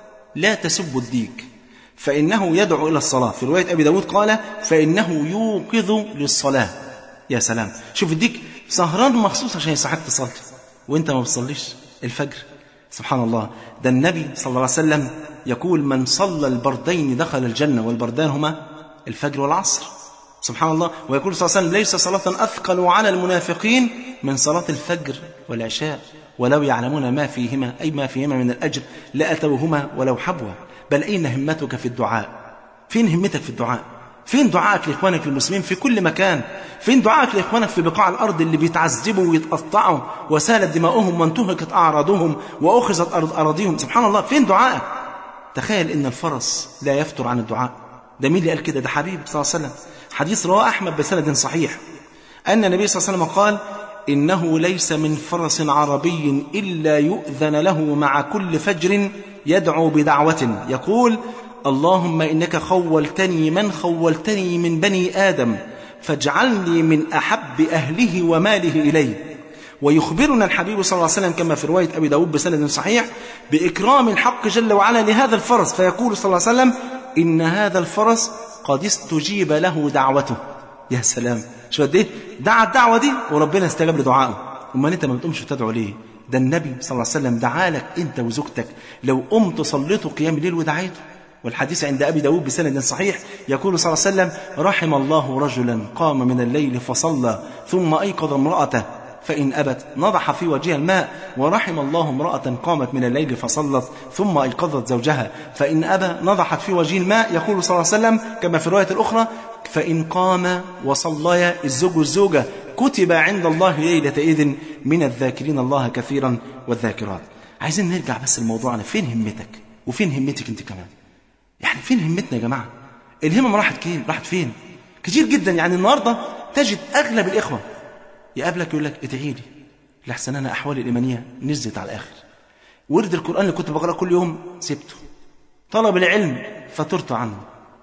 لا تسبوا الديك فإنه يدعو إلى الصلاة في رواية أبي داود قال فإنه يوقظ للصلاة يا سلام شوف الديك سهران مخصوص عشان يصحيك تصلي وانت ما بتصليش الفجر سبحان الله ده النبي صلى الله عليه وسلم يقول من صلى البردين دخل الجنة والبردان هما الفجر والعصر سبحان الله ويقول صلى الله عليه وسلم ليس صلاة أثقل على المنافقين من صلاة الفجر والعشاء ولو يعلمون ما فيهما أي ما فيهما من الأجر لأتوهما ولو حبوا بل أين همتك في الدعاء فين همتك في الدعاء فين دعائك لإخوانك المسلمين في كل مكان فين دعائك لإخوانك في بقاع الأرض اللي بيتعذبوا ويتقطعوا وسالت دماؤهم وانتهكت أعراضهم وأخذت أرض أراضيهم سبحان الله فين دعائك تخيل إن الفرس لا يفتر عن الدعاء ده مين اللي قال كده ده حبيب صلى الله عليه وسلم حديث رواه أحمد بسند صحيح أن النبي صلى الله عليه وسلم قال إنه ليس من فرس عربي إلا يؤذن له مع كل فجر يدعو بدعوة يقول اللهم إنك خولتني من خولتني من بني آدم فاجعلني من أحب أهله وماله إليه ويخبرنا الحبيب صلى الله عليه وسلم كما في رواية أبي داود بسند صحيح بإكرام الحق جل وعلا لهذا الفرس فيقول صلى الله عليه وسلم إن هذا الفرس قد استجيب له دعوته يا سلام شو قد ايه دعا الدعوة دي وربنا استجاب لدعائه امال انت ما بتقومش تدعو ليه ده النبي صلى الله عليه وسلم دعالك انت وزوجتك لو قمت صليتوا قيام الليل ودعيته والحديث عند أبي داود بسند صحيح يقول صلى الله عليه وسلم رحم الله رجلا قام من الليل فصلى ثم أيقظ امرأته فإن أبت نضح في وجهها الماء ورحم الله امرأة قامت من الليل فصلت ثم أيقظت زوجها فإن أبى نضحت في وجه الماء يقول صلى الله عليه وسلم كما في الرواية الأخرى فإن قام وصليا الزوج والزوجة كتب عند الله ليلة إذن من الذاكرين الله كثيرا والذاكرات عايزين نرجع بس لموضوعنا فين همتك وفين همتك انت كمان يعني فين همتنا يا جماعة الهمم راحت فين راحت فين كتير جدا يعني النهاردة تجد أغلب الإخوة يقابلك يقول لك ادعي لي لحسن انا احوالي الايمانيه نزلت على الاخر ورد القران اللي كنت بقراه كل يوم سبته طلب العلم فترت عنه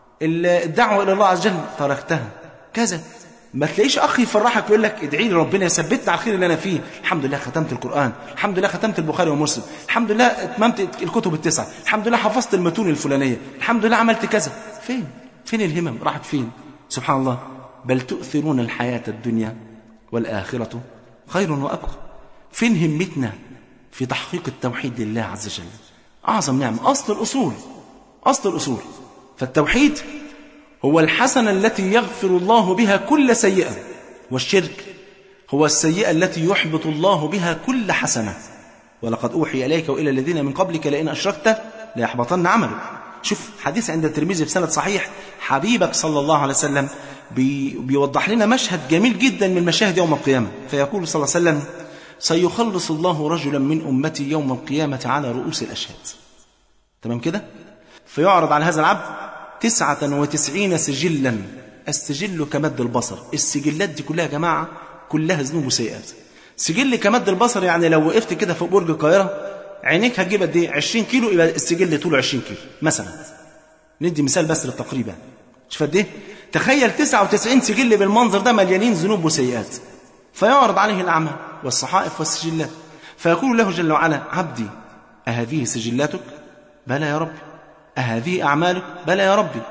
الدعوه الى الله عز وجل تركتها كذا ما تلاقيش اخ يفرحك يقول لك ادعي لي ربنا يثبتني على الخير اللي انا فيه الحمد لله ختمت القران الحمد لله ختمت البخاري ومسلم الحمد لله اتممت الكتب التسعه الحمد لله حفظت المتون الفلانيه الحمد لله عملت كذا فين فين الهمم راحت فين سبحان الله بل تؤثرون الحياه الدنيا والآخرة خير وأبقى فين همتنا في تحقيق التوحيد لله عز وجل أعظم نعمة أصل الأصول أصل الأصول فالتوحيد هو الحسنة التي يغفر الله بها كل سيئة والشرك هو السيئة التي يحبط الله بها كل حسنة ولقد أوحي إليك وإلى الذين من قبلك لئن أشركت ليحبطن عملك شوف حديث عند الترمذي بسند صحيح حبيبك صلى الله عليه وسلم بي بيوضح لنا مشهد جميل جدا من مشاهد يوم القيامة فيقول صلى الله عليه وسلم سيخلص الله رجلا من أمتي يوم القيامة على رؤوس الأشهاد تمام كده فيعرض على هذا العبد تسعة وتسعين سجلا السجل كمد البصر السجلات دي كلها يا جماعة كلها ذنوب وسيئات سجل كمد البصر يعني لو وقفت كده في برج القاهرة عينيك هتجيب قد ايه 20 كيلو يبقى السجل طوله 20 كيلو مثلا ندي مثال بس للتقريب يعني شوف قد ايه تخيل 99 سجل بالمنظر ده مليانين ذنوب وسيئات فيعرض عليه الأعمال والصحائف والسجلات فيقول له جل وعلا عبدي أهذه سجلاتك بلى يا ربي أهذه أعمالك بلى يا ربي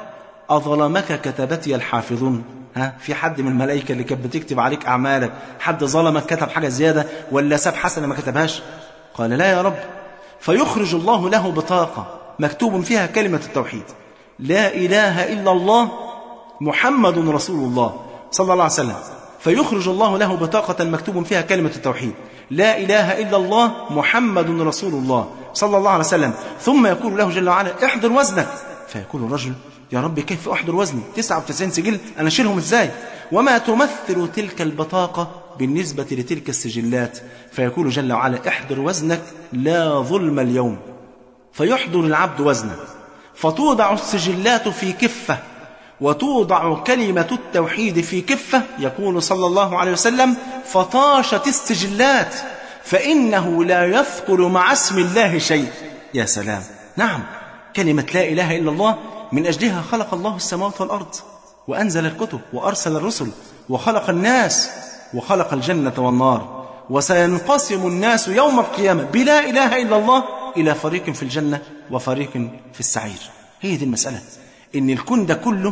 أظلمك كتبتي الحافظون ها في حد من الملائكة اللي كانت بتكتب عليك أعمالك حد ظلمك كتب حاجة زيادة ولا ساب حسنة ما كتبهاش قال لا يا رب فيخرج الله له بطاقة مكتوب فيها كلمة التوحيد لا إله إلا الله محمد رسول الله صلى الله عليه وسلم فيخرج الله له بطاقة مكتوب فيها كلمة التوحيد لا إله إلا الله محمد رسول الله صلى الله عليه وسلم ثم يقول له جل وعلا احضر وزنك فيقول الرجل يا رب كيف أحضر وزني 99 سجل أنا أشيلهم إزاي وما تمثل تلك البطاقة بالنسبة لتلك السجلات فيقول جل وعلا احضر وزنك لا ظلم اليوم فيحضر العبد وزنه فتوضع السجلات في كفة وتوضع كلمة التوحيد في كفة يقول صلى الله عليه وسلم فطاشت السجلات فإنه لا يثقل مع اسم الله شيء يا سلام نعم كلمة لا إله إلا الله من أجلها خلق الله السماوات والأرض وأنزل الكتب وأرسل الرسل وخلق الناس وخلق الجنة والنار وسينقسم الناس يوم القيامة بلا إله إلا الله إلى فريق في الجنة وفريق في السعير هي دي المسألة إن الكون ده كله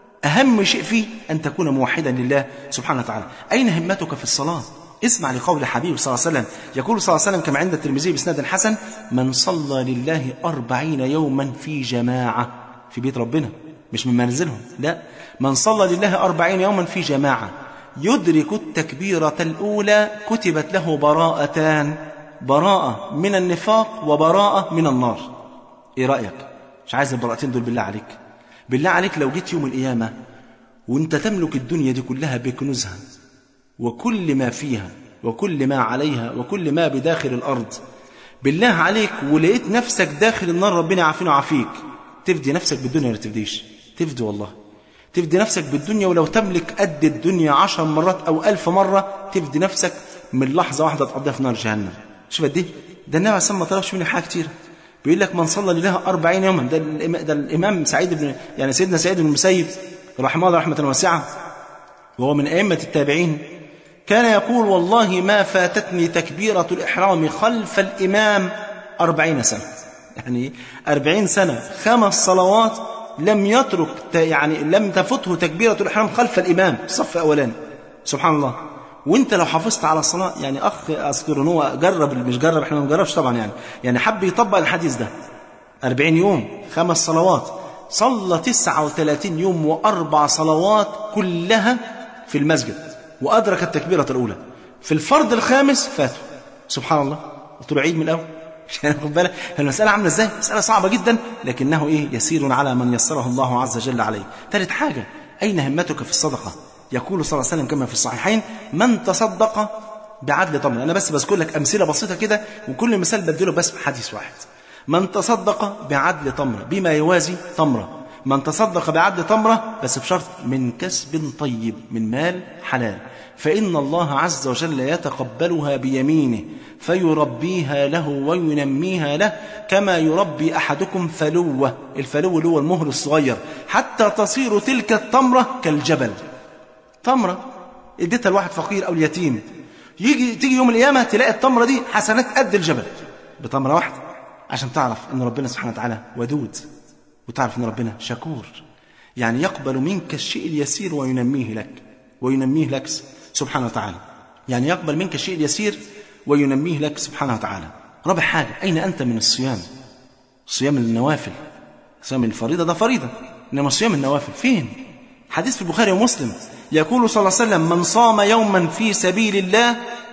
أهم شيء فيه أن تكون موحدا لله سبحانه وتعالى أين همتك في الصلاة اسمع لقول حبيب صلى الله عليه وسلم يقول صلى الله عليه وسلم كما عند الترمذي بإسناد حسن من صلى لله أربعين يوما في جماعة في بيت ربنا مش من منزلهم لا من صلى لله أربعين يوما في جماعة يدرك التكبيرة الأولى كتبت له براءتان براءة من النفاق وبراءة من النار إيه رأيك مش عايز البراءتين دول بالله عليك بالله عليك لو جيت يوم القيامة وانت تملك الدنيا دي كلها بكنوزها وكل ما فيها وكل ما عليها وكل ما بداخل الأرض بالله عليك ولقيت نفسك داخل النار ربنا يعافينا ويعافيك تفدي نفسك بالدنيا ولا تفديش تفدي والله تفدي نفسك بالدنيا ولو تملك قد الدنيا عشر مرات أو ألف مرة تفدي نفسك من لحظة واحدة تقضيها في نار جهنم شوف قد ايه ده النبي عليه ما طلبش مني حاجة كتير بيقول لك من صلى لله أربعين يوما ده, الإمام ده الإمام سعيد بن يعني سيدنا سعيد بن المسيب رحمه الله رحمة واسعة وهو من أئمة التابعين كان يقول والله ما فاتتني تكبيرة الإحرام خلف الإمام أربعين سنة يعني أربعين سنة خمس صلوات لم يترك يعني لم تفته تكبيرة الإحرام خلف الإمام صف أولاني سبحان الله وانت لو حافظت على الصلاة يعني أخ أذكر ان هو جرب مش جرب احنا ما نجربش طبعا يعني يعني حب يطبق الحديث ده 40 يوم خمس صلوات صلى 39 يوم وأربع صلوات كلها في المسجد وأدرك التكبيرة الأولى في الفرض الخامس فاته سبحان الله قلت له عيد من الأول عشان خد بالك المسألة عاملة ازاي؟ مسألة صعبة جدا لكنه ايه يسير على من يسره الله عز وجل عليه. ثالث حاجة أين همتك في الصدقة؟ يقول صلى الله عليه وسلم كما في الصحيحين من تصدق بعدل تمر أنا بس بذكر لك أمثلة بسيطة كده وكل مثال بديله بس حديث واحد من تصدق بعدل تمرة بما يوازي تمرة من تصدق بعدل تمرة بس بشرط من كسب طيب من مال حلال فإن الله عز وجل يتقبلها بيمينه فيربيها له وينميها له كما يربي أحدكم فلوة الفلو اللي هو المهر الصغير حتى تصير تلك التمرة كالجبل تمرة اديتها لواحد فقير أو اليتيم يجي تيجي يوم القيامة تلاقي التمرة دي حسنات قد الجبل بتمرة واحدة عشان تعرف أن ربنا سبحانه وتعالى ودود وتعرف أن ربنا شكور يعني يقبل منك الشيء اليسير وينميه لك وينميه لك سبحانه وتعالى يعني يقبل منك الشيء اليسير وينميه لك سبحانه وتعالى رابع حاجة أين أنت من الصيام صيام النوافل صيام الفريضة ده فريضة إنما صيام النوافل فين حديث في البخاري ومسلم يقول صلى الله عليه وسلم من صام يوما في سبيل الله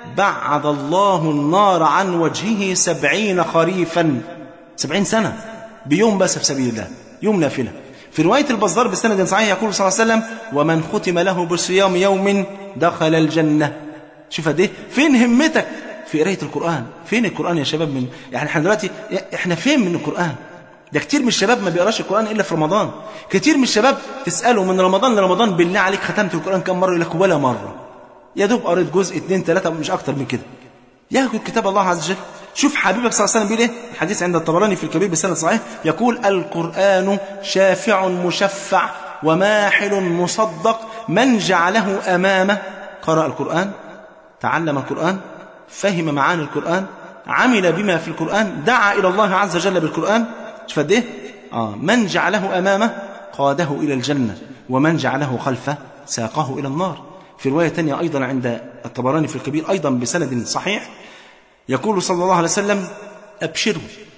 بعد الله النار عن وجهه سبعين خريفا سبعين سنة بيوم بس في سبيل الله يوم نافلة في رواية البزار بسند صحيح يقول صلى الله عليه وسلم ومن ختم له بصيام يوم دخل الجنة شوف قد ايه فين همتك في قرايه القران فين القران يا شباب من يعني احنا دلوقتي احنا فين من القران ده كتير من الشباب ما بيقراش القران الا في رمضان كتير من الشباب تساله من رمضان لرمضان بالله عليك ختمت القران كم مره يقول لك ولا مره يا دوب قريت جزء اثنين ثلاثه مش اكتر من كده ياخد كتاب الله عز وجل شوف حبيبك صلى الله عليه وسلم بيقول ايه الحديث عند الطبراني في الكبير بسند صحيح يقول القران شافع مشفع وماحل مصدق من جعله امامه قرأ القرآن تعلم القرآن فهم معاني القرآن عمل بما في القرآن دعا إلى الله عز وجل بالقرآن شوف قد إيه؟ آه من جعله أمامه قاده إلى الجنة ومن جعله خلفه ساقه إلى النار في رواية تانية أيضا عند الطبراني في الكبير أيضا بسند صحيح يقول صلى الله عليه وسلم أبشروا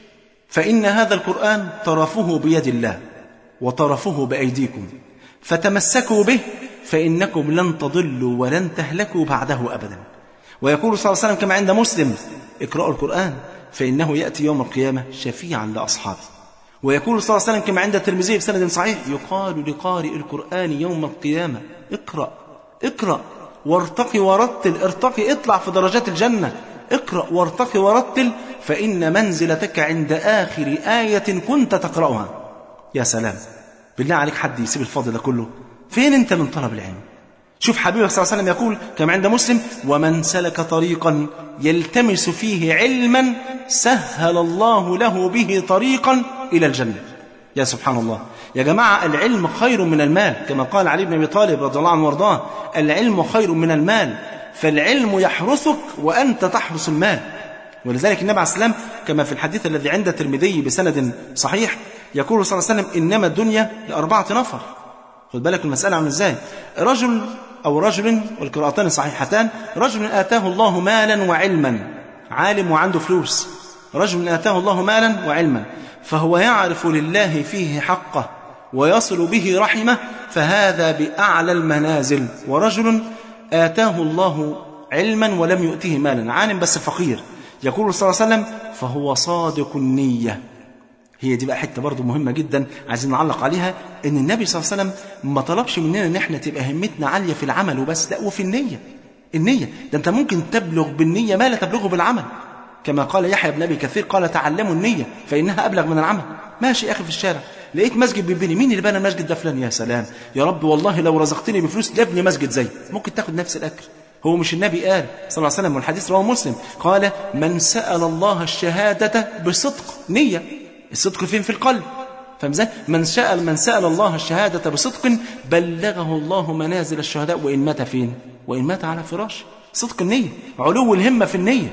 فإن هذا القرآن طرفه بيد الله وطرفه بأيديكم فتمسكوا به فإنكم لن تضلوا ولن تهلكوا بعده أبدا ويقول صلى الله عليه وسلم كما عند مسلم اقرأوا القرآن فإنه يأتي يوم القيامة شفيعا لأصحابه ويقول صلى الله عليه وسلم كما عند الترمذي بسند صحيح يقال لقارئ القرآن يوم القيامة اقرأ اقرأ وارتقي ورتل ارتقي اطلع في درجات الجنة اقرأ وارتقي ورتل فإن منزلتك عند آخر آية كنت تقرأها يا سلام بالله عليك حد يسيب الفضل ده كله فين انت من طلب العلم شوف حبيبك صلى الله عليه وسلم يقول كما عند مسلم ومن سلك طريقا يلتمس فيه علما سهل الله له به طريقا إلى الجنة يا سبحان الله يا جماعة العلم خير من المال كما قال علي بن أبي طالب رضي الله عنه وارضاه العلم خير من المال فالعلم يحرسك وأنت تحرس المال ولذلك النبي عليه السلام كما في الحديث الذي عند الترمذي بسند صحيح يقول صلى الله عليه وسلم إنما الدنيا لأربعة نفر خد بالك المسألة عامله ازاي رجل أو رجل والقراءتان صحيحتان رجل آتاه الله مالا وعلما عالم وعنده فلوس رجل آتاه الله مالا وعلما فهو يعرف لله فيه حقه ويصل به رحمه فهذا بأعلى المنازل ورجل آتاه الله علما ولم يؤته مالا عالم بس فقير يقول صلى الله عليه وسلم فهو صادق النية هي دي بقى حته برضه مهمه جدا عايزين نعلق عليها ان النبي صلى الله عليه وسلم ما طلبش مننا ان احنا تبقى همتنا عاليه في العمل وبس لا وفي النيه النيه ده انت ممكن تبلغ بالنيه ما لا تبلغه بالعمل كما قال يحيى بن ابي كثير قال تعلموا النيه فانها ابلغ من العمل ماشي يا اخي في الشارع لقيت مسجد بيبني مين اللي بنى المسجد ده فلان يا سلام يا رب والله لو رزقتني بفلوس لابني مسجد زي ممكن تاخد نفس الاجر هو مش النبي قال صلى الله عليه وسلم والحديث رواه مسلم قال من سال الله الشهاده بصدق نيه الصدق فين في القلب فاهم ازاي من سأل من سأل الله الشهادة بصدق بلغه الله منازل الشهداء وإن مات فين وإن مات على فراش صدق النية علو الهمة في النية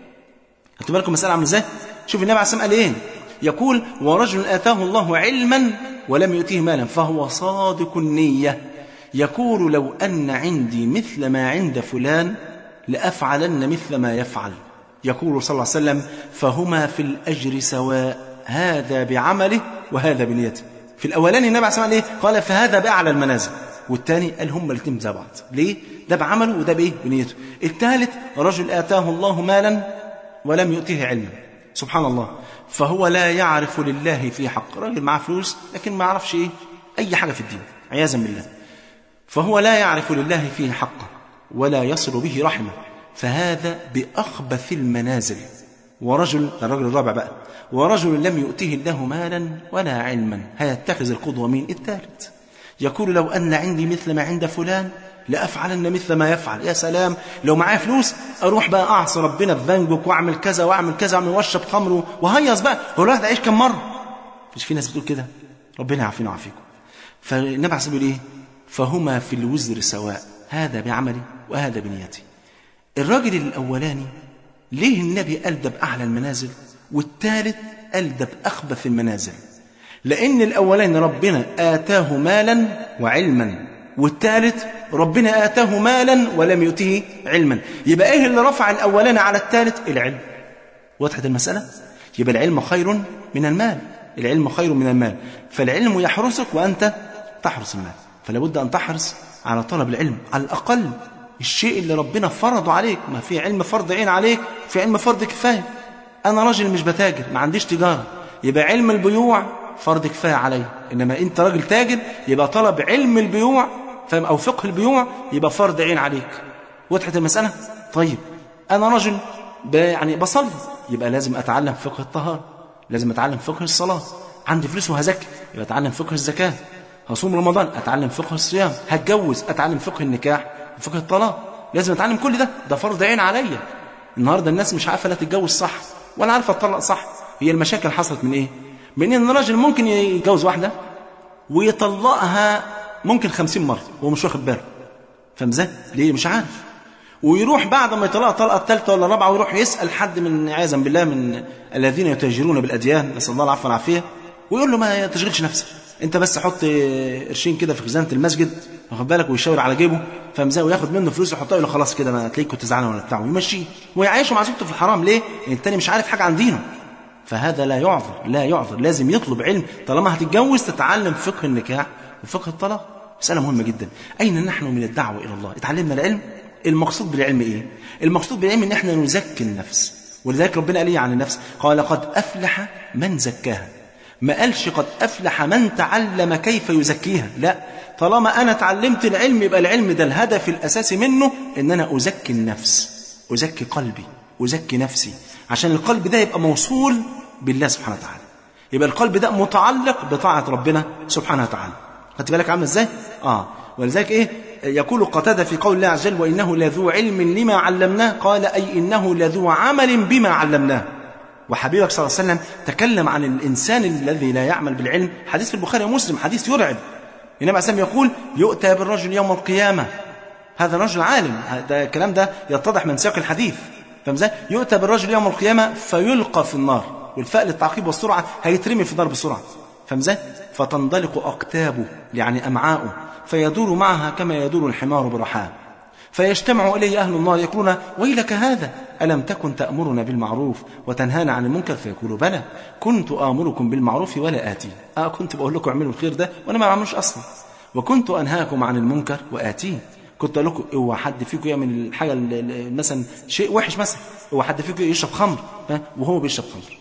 خدتوا بالكم مسألة عامله ازاي شوف النبي عليه الصلاة والسلام قال ايه يقول ورجل آتاه الله علما ولم يؤتيه مالا فهو صادق النية يقول لو أن عندي مثل ما عند فلان لأفعلن مثل ما يفعل يقول صلى الله عليه وسلم فهما في الأجر سواء هذا بعمله وهذا بنيته في الاولاني النبي عليه الصلاه والسلام ايه قال فهذا باعلى المنازل والثاني قال هم الاثنين زي بعض ليه ده بعمله وده بايه بنيته الثالث رجل اتاه الله مالا ولم يؤته علما سبحان الله فهو لا يعرف لله في حق راجل معاه فلوس لكن ما يعرفش ايه اي حاجه في الدين عياذا بالله فهو لا يعرف لله فيه حقه ولا يصل به رحمه فهذا باخبث المنازل ورجل الرجل الرابع بقى ورجل لم يؤته الله مالا ولا علما هيتخذ القدوة مين الثالث يقول لو أن عندي مثل ما عند فلان لأفعلن مثل ما يفعل يا سلام لو معايا فلوس أروح بقى أعصي ربنا في بنجك وأعمل كذا وأعمل كذا وأعمل وأشرب خمر وهيص بقى هو الواحد هيعيش كم مرة مش في ناس بتقول كده ربنا يعافينا ويعافيكم فالنبي عليه الصلاة إيه فهما في الوزر سواء هذا بعملي وهذا بنيتي الراجل الأولاني ليه النبي قال ده بأعلى المنازل والثالث قال ده بأخبث المنازل لأن الأولين ربنا آتاه مالا وعلما والثالث ربنا آتاه مالا ولم يؤته علما يبقى ايه اللي رفع الاولاني على الثالث العلم وضحت المسألة يبقى العلم خير من المال العلم خير من المال فالعلم يحرسك وأنت تحرس المال فلا بد أن تحرص على طلب العلم على الأقل الشيء اللي ربنا فرضه عليك ما في علم فرض عين عليك في علم فرض كفاية أنا راجل مش بتاجر ما عنديش تجارة يبقى علم البيوع فرض كفاية علي إنما أنت راجل تاجر يبقى طلب علم البيوع فاهم أو فقه البيوع يبقى فرض عين عليك وضحت المسألة طيب أنا راجل يعني بصلي يبقى لازم أتعلم فقه الطهارة لازم أتعلم فقه الصلاة عندي فلوس وهزكي يبقى أتعلم فقه الزكاة هصوم رمضان أتعلم فقه الصيام هتجوز أتعلم فقه النكاح وفقه الطلاق لازم أتعلم كل ده ده فرض عين عليا النهاردة الناس مش عارفة لا تتجوز صح ولا عارفة تطلق صح هي المشاكل حصلت من إيه من إن الراجل ممكن يتجوز واحدة ويطلقها ممكن خمسين مرة وهو مش واخد باله فاهم ازاي؟ ليه مش عارف ويروح بعد ما يطلقها الطلقه الثالثه ولا الرابعه ويروح يسال حد من عياذا بالله من الذين يتاجرون بالاديان نسال الله العفو والعافيه ويقول له ما تشغلش نفسك انت بس حط قرشين كده في خزانه المسجد واخد بالك ويشاور على جيبه فاهم ازاي وياخد منه فلوس ويحطها له خلاص كده ما تلاقيك كنت زعلان ولا بتاع ويمشيه ويعيشه مع زوجته في الحرام ليه؟ لان التاني مش عارف حاجه عن دينه فهذا لا يعذر لا يعذر لازم يطلب علم طالما هتتجوز تتعلم فقه النكاح وفقه الطلاق مسألة مهمة جدا أين نحن من الدعوة إلى الله اتعلمنا العلم المقصود بالعلم إيه المقصود بالعلم إن إحنا نزكي النفس ولذلك ربنا قال إيه عن النفس قال قد أفلح من زكاها ما قالش قد أفلح من تعلم كيف يزكيها لا طالما أنا تعلمت العلم يبقى العلم ده الهدف الأساسي منه إن أنا أزكي النفس أزكي قلبي أزكي نفسي عشان القلب ده يبقى موصول بالله سبحانه وتعالى يبقى القلب ده متعلق بطاعة ربنا سبحانه وتعالى خدت بالك عامل ازاي؟ اه ولذلك ايه يقول قتادة في قول الله عز وجل وإنه لذو علم لما علمناه قال أي إنه لذو عمل بما علمناه وحبيبك صلى الله عليه وسلم تكلم عن الإنسان الذي لا يعمل بالعلم حديث في البخاري ومسلم حديث يرعب النبي عليه يقول يؤتى بالرجل يوم القيامة هذا رجل عالم هذا الكلام ده يتضح من سياق الحديث فاهم ازاي؟ يؤتى بالرجل يوم القيامة فيلقى في النار والفاء للتعقيب والسرعة هيترمي في النار بسرعة فاهم ازاي؟ فتنطلق أقتابه يعني أمعاؤه فيدور معها كما يدور الحمار برحاه فيجتمع إليه أهل النار يقولون ويلك هذا ألم تكن تأمرنا بالمعروف وتنهانا عن المنكر فيقول بلى كنت آمركم بالمعروف ولا آتي آه كنت بقول لكم اعملوا الخير ده وأنا ما بعملوش أصلا وكنت أنهاكم عن المنكر وآتيه كنت أقول لكم اوعى حد فيكم يعمل الحاجة مثلا شيء وحش مثلا اوعى حد فيكم يشرب خمر وهو بيشرب خمر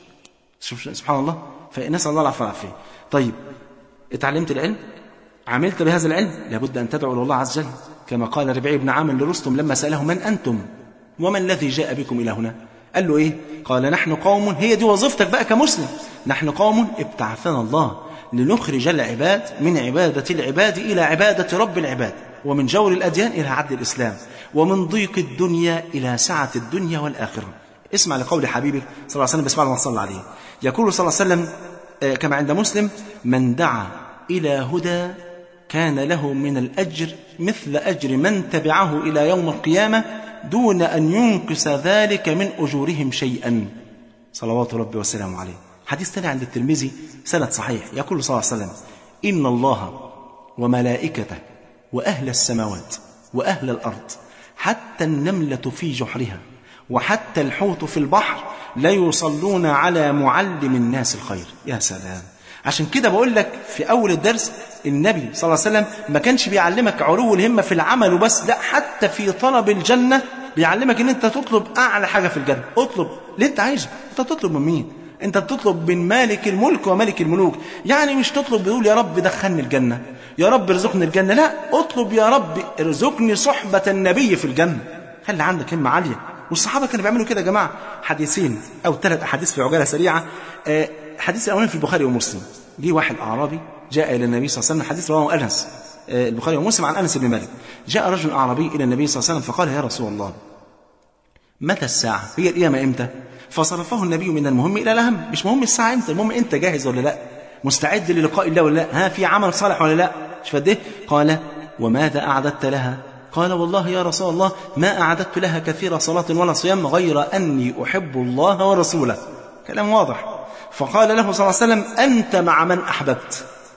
سبحان الله فنسأل الله العفو والعافية طيب اتعلمت العلم عملت بهذا العلم لابد أن تدعو إلى الله عز وجل كما قال ربيع بن عامر لرستم لما سأله من أنتم وما الذي جاء بكم إلى هنا قال له إيه قال نحن قوم هي دي وظيفتك بقى كمسلم نحن قوم ابتعثنا الله لنخرج العباد من عبادة العباد إلى عبادة رب العباد ومن جور الأديان إلى عدل الإسلام ومن ضيق الدنيا إلى سعة الدنيا والآخرة اسمع لقول حبيبك صلى الله عليه وسلم بسمع ما صلى عليه يقول صلى الله عليه وسلم كما عند مسلم من دعا إلى هدى كان له من الأجر مثل أجر من تبعه إلى يوم القيامة دون أن ينقص ذلك من أجورهم شيئا صلوات ربي وسلامه عليه حديث ثاني عند الترمذي سند صحيح يقول صلى الله عليه وسلم إن الله وملائكته وأهل السماوات وأهل الأرض حتى النملة في جحرها وحتى الحوت في البحر لا يصلون على معلم الناس الخير يا سلام عشان كده بقول لك في أول الدرس النبي صلى الله عليه وسلم ما كانش بيعلمك علو الهمة في العمل وبس لا حتى في طلب الجنة بيعلمك ان انت تطلب اعلى حاجة في الجنة اطلب ليه انت عايزه انت تطلب من مين انت بتطلب من مالك الملك وملك الملوك يعني مش تطلب بتقول يا رب دخلني الجنة يا رب ارزقني الجنة لا اطلب يا رب ارزقني صحبة النبي في الجنة خلي عندك همة عالية والصحابة كانوا بيعملوا كده يا جماعة حديثين أو ثلاث أحاديث في عجالة سريعة أه حديث الأولاني في البخاري ومسلم جه واحد أعرابي جاء إلى النبي صلى الله عليه وسلم حديث رواه أنس أه البخاري ومسلم عن أنس بن مالك جاء رجل أعرابي إلى النبي صلى الله عليه وسلم فقال يا رسول الله متى الساعة هي القيامة إمتى فصرفه النبي من المهم إلى الأهم مش مهم الساعة إمتى المهم أنت جاهز ولا لا مستعد للقاء الله ولا لا ها في عمل صالح ولا لا مش فده قال وماذا أعددت لها قال والله يا رسول الله ما أعددت لها كثير صلاة ولا صيام غير أني أحب الله ورسوله كلام واضح فقال له صلى الله عليه وسلم أنت مع من أحببت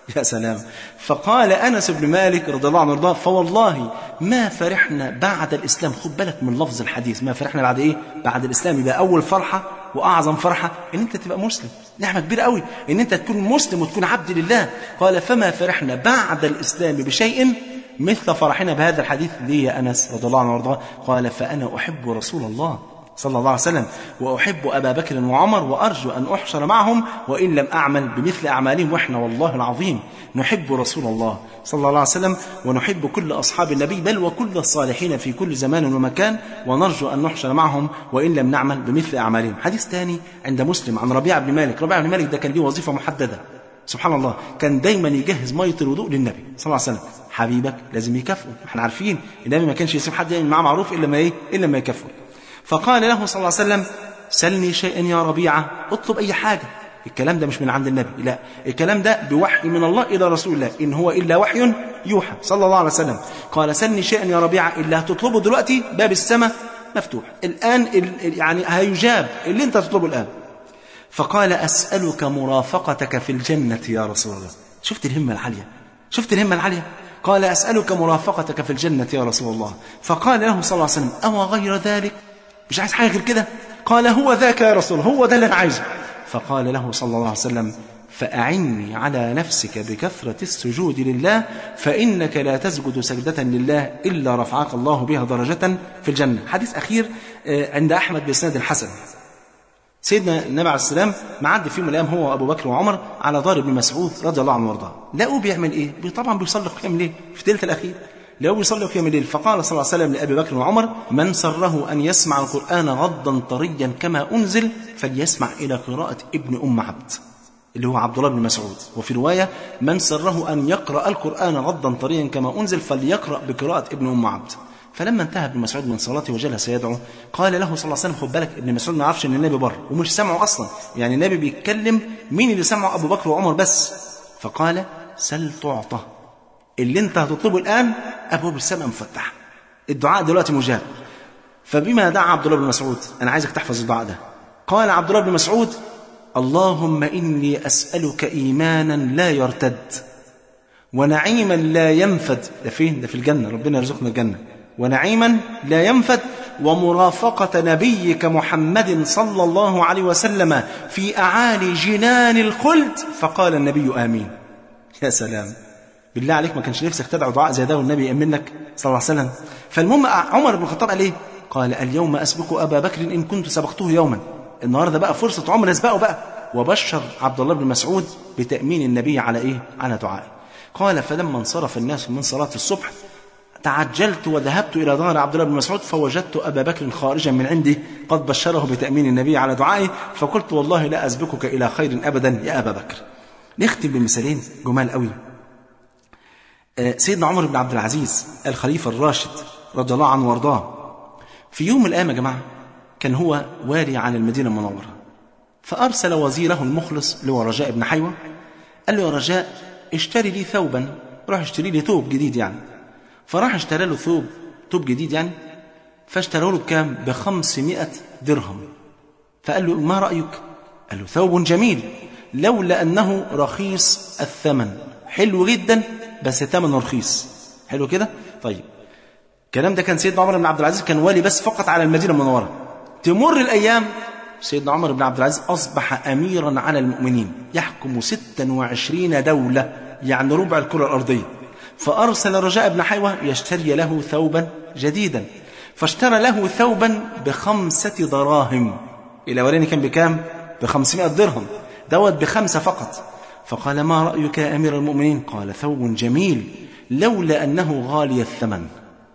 يا سلام فقال أنس بن مالك رضي الله عنه وارضاه فوالله ما فرحنا بعد الإسلام خد بالك من لفظ الحديث ما فرحنا بعد إيه بعد الإسلام يبقى أول فرحة وأعظم فرحة إن أنت تبقى مسلم نعمة كبيرة قوي إن أنت تكون مسلم وتكون عبد لله قال فما فرحنا بعد الإسلام بشيء مثل فرحنا بهذا الحديث ليه يا أنس رضي الله عنه وارضاه قال فأنا أحب رسول الله صلى الله عليه وسلم وأحب أبا بكر وعمر وأرجو أن أحشر معهم وإن لم أعمل بمثل أعمالهم وإحنا والله العظيم نحب رسول الله صلى الله عليه وسلم ونحب كل أصحاب النبي بل وكل الصالحين في كل زمان ومكان ونرجو أن نحشر معهم وإن لم نعمل بمثل أعمالهم حديث ثاني عند مسلم عن ربيع بن مالك ربيع بن مالك ده كان ليه وظيفة محددة سبحان الله كان دايما يجهز ميه الوضوء للنبي صلى الله عليه وسلم حبيبك لازم يكافئه احنا عارفين النبي ما كانش يسيب حد يعمل معاه معروف الا ما ايه الا ما يكافئه فقال له صلى الله عليه وسلم سلني شيئا يا ربيعه اطلب اي حاجه الكلام ده مش من عند النبي لا الكلام ده بوحي من الله الى رسول الله ان هو الا وحي يوحى صلى الله عليه وسلم قال سلني شيئا يا ربيعه اللي هتطلبه دلوقتي باب السماء مفتوح الان ال- يعني هيجاب اللي انت تطلبه الان فقال أسألك مرافقتك في الجنة يا رسول الله شفت الهمة العالية شفت الهمة العالية قال أسألك مرافقتك في الجنة يا رسول الله فقال له صلى الله عليه وسلم أو غير ذلك مش عايز حاجة غير كده قال هو ذاك يا رسول الله هو ده اللي أنا عايزه فقال له صلى الله عليه وسلم فأعني على نفسك بكثرة السجود لله فإنك لا تسجد سجدة لله إلا رفعك الله بها درجة في الجنة حديث أخير آه، عند أحمد بإسناد الحسن سيدنا النبي عليه السلام معدي في يوم من الايام هو وابو بكر وعمر على دار ابن مسعود رضي الله عنه وارضاه لقوه بيعمل ايه بي- طبعا بيصلي قيام الليل في ثلث الاخير لقوه بيصلي قيام الليل فقال صلى الله عليه وسلم لابي بكر وعمر من سره ان يسمع القران غضا طريا كما انزل فليسمع الى قراءه ابن ام عبد اللي هو عبد الله بن مسعود وفي روايه من سره ان يقرا القران غضا طريا كما انزل فليقرا بقراءه ابن ام عبد فلما انتهى ابن مسعود من صلاته وجلس يدعو قال له صلى الله عليه وسلم خد بالك ابن مسعود ما يعرفش ان النبي بره ومش سامعه اصلا يعني النبي بيتكلم مين اللي سمعه ابو بكر وعمر بس فقال سل تعطى اللي انت هتطلبه الان ابواب السماء مفتحه الدعاء دلوقتي مجاب فبما دعا عبد الله بن مسعود انا عايزك تحفظ الدعاء ده قال عبد الله بن مسعود اللهم اني اسالك ايمانا لا يرتد ونعيما لا ينفد ده فين ده في الجنة ربنا يرزقنا الجنة ونعيما لا ينفد ومرافقة نبيك محمد صلى الله عليه وسلم في أعالي جنان الخلد فقال النبي آمين يا سلام بالله عليك ما كانش نفسك تدعو دعاء زي ده والنبي يأمن لك صلى الله عليه وسلم فالمهم عمر بن الخطاب قال ايه قال اليوم أسبق أبا بكر إن كنت سبقته يوما النهارده بقى فرصة عمر اسبقه بقى وبشر عبد الله بن مسعود بتأمين النبي على ايه على دعائه قال فلما انصرف الناس من صلاة الصبح تعجلت وذهبت إلى دار عبد الله بن مسعود فوجدت أبا بكر خارجا من عندي قد بشره بتأمين النبي على دعائه فقلت والله لا أسبقك إلى خير أبدا يا أبا بكر نختم بمثالين جمال قوي آه، سيدنا عمر بن عبد العزيز الخليفة الراشد رضي الله عنه وارضاه في يوم من الأيام يا جماعة كان هو والي عن المدينة المنورة فأرسل وزيره المخلص اللي هو رجاء بن حيوة قال له يا رجاء اشتري لي ثوبا روح اشتري لي ثوب جديد يعني فراح اشترى له ثوب ثوب جديد يعني فاشتروا له بكام بخمسمائة درهم فقال له ما رأيك قال له ثوب جميل لولا أنه رخيص الثمن حلو جدا بس ثمنه رخيص حلو كده طيب الكلام ده كان سيدنا عمر بن عبد العزيز كان والي بس فقط على المدينة المنورة تمر الأيام سيدنا عمر بن عبد العزيز أصبح أميرا على المؤمنين يحكم 26 دولة يعني ربع الكرة الأرضية فأرسل رجاء بن حيوة يشتري له ثوبا جديدا فاشترى له ثوبا بخمسة دراهم الأولاني كان بكام؟ بخمسمائة درهم دوت بخمسة فقط فقال ما رأيك يا أمير المؤمنين؟ قال ثوب جميل لولا أنه غالي الثمن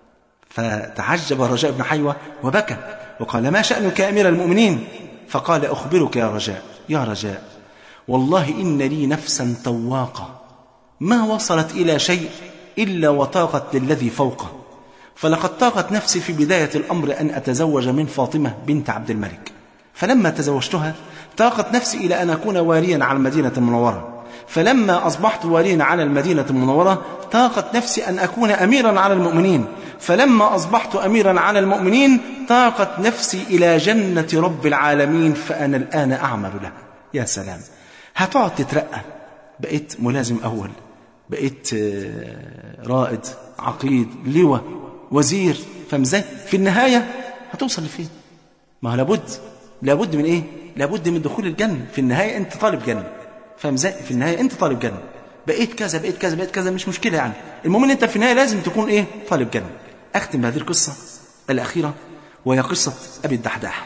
فتعجب رجاء بن حيوة وبكى وقال ما شأنك يا أمير المؤمنين فقال أخبرك يا رجاء يا رجاء والله إن لي نفسا تواقة ما وصلت إلى شيء إلا وطاقت للذي فوقه فلقد طاقت نفسي في بداية الأمر أن أتزوج من فاطمة بنت عبد الملك فلما تزوجتها طاقت نفسي إلى أن أكون واليا على المدينة المنورة فلما أصبحت واليا على المدينة المنورة طاقت نفسي أن أكون أميرا على المؤمنين فلما أصبحت أميرا على المؤمنين طاقت نفسي إلى جنة رب العالمين فأنا الآن أعمل لها يا سلام هتقعد تترقى بقيت ملازم أول بقيت آه، رائد عقيد لواء وزير فاهم ازاي في النهاية هتوصل لفين ما هو لابد لابد من ايه لابد من دخول الجنة في النهاية انت طالب جنة فاهم ازاي في النهاية انت طالب جنة بقيت كذا بقيت كذا بقيت كذا مش مشكلة يعني المهم ان انت في النهاية لازم تكون ايه طالب جنة اختم بهذه القصة الأخيرة وهي قصة أبي الدحداح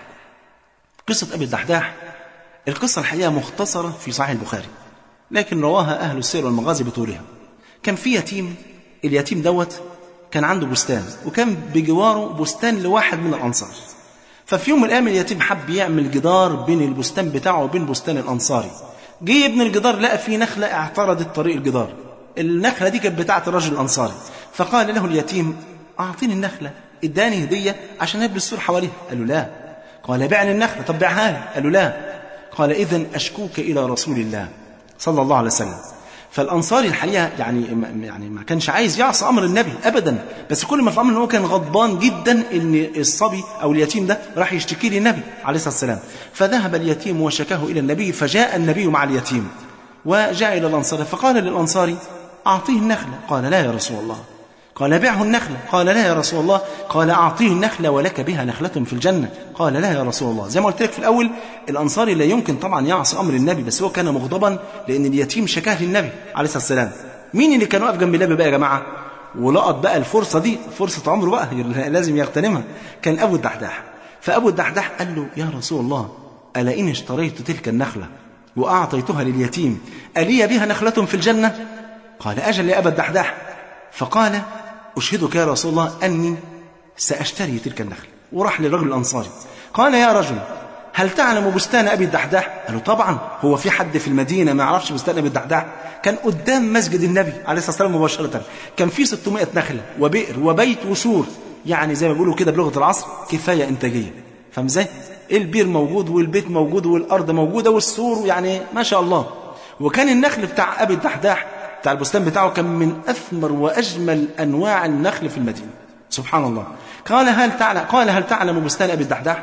قصة أبي الدحداح القصة الحقيقة مختصرة في صحيح البخاري لكن رواها أهل السير والمغازي بطولها كان في يتيم اليتيم دوت كان عنده بستان وكان بجواره بستان لواحد من الأنصار ففي يوم من الأيام اليتيم حب يعمل جدار بين البستان بتاعه وبين بستان الأنصاري جه يبني الجدار لقى في نخلة اعترضت طريق الجدار النخلة دي كانت بتاعة الرجل الأنصاري فقال له اليتيم أعطيني النخلة اداني هدية عشان ابني السور حواليها قال له لا قال بعني النخلة طب بيعها لي قال له لا قال إذا أشكوك إلى رسول الله صلى الله عليه وسلم فالأنصاري الحقيقة يعني يعني ما كانش عايز يعصى أمر النبي أبدا بس كل ما في الأمر إن هو كان غضبان جدا إن الصبي أو اليتيم ده راح يشتكي للنبي عليه الصلاة والسلام فذهب اليتيم وشكاه إلى النبي فجاء النبي مع اليتيم وجاء إلى الأنصار فقال للأنصاري أعطيه النخلة قال لا يا رسول الله قال بعه النخلة قال لا يا رسول الله قال أعطيه النخلة ولك بها نخلة في الجنة قال لا يا رسول الله زي ما قلت لك في الأول الأنصاري لا يمكن طبعا يعصي أمر النبي بس هو كان مغضبا لأن اليتيم شكاه للنبي عليه الصلاة والسلام مين اللي كان واقف جنب النبي بقى يا جماعة ولقط بقى الفرصة دي فرصة عمره بقى لازم يغتنمها كان أبو الدحداح فأبو الدحداح قال له يا رسول الله ألا إن اشتريت تلك النخلة وأعطيتها لليتيم ألي بها نخلة في الجنة قال أجل يا أبا الدحداح فقال أشهدك يا رسول الله أني سأشتري تلك النخلة وراح للرجل الأنصاري قال يا رجل هل تعلم بستان أبي الدحداح قال له طبعا هو في حد في المدينة ما يعرفش بستان أبي الدحداح كان قدام مسجد النبي عليه الصلاة والسلام مباشرة كان في 600 نخلة وبئر وبيت وسور يعني زي ما بيقولوا كده بلغة العصر كفاية إنتاجية فاهم ازاي؟ البير موجود والبيت موجود والأرض موجودة والسور يعني ما شاء الله وكان النخل بتاع أبي الدحداح بتاع البستان بتاعه كان من أثمر وأجمل أنواع النخل في المدينة سبحان الله قال هل تعلم قال هل تعلم بستان أبي الدحداح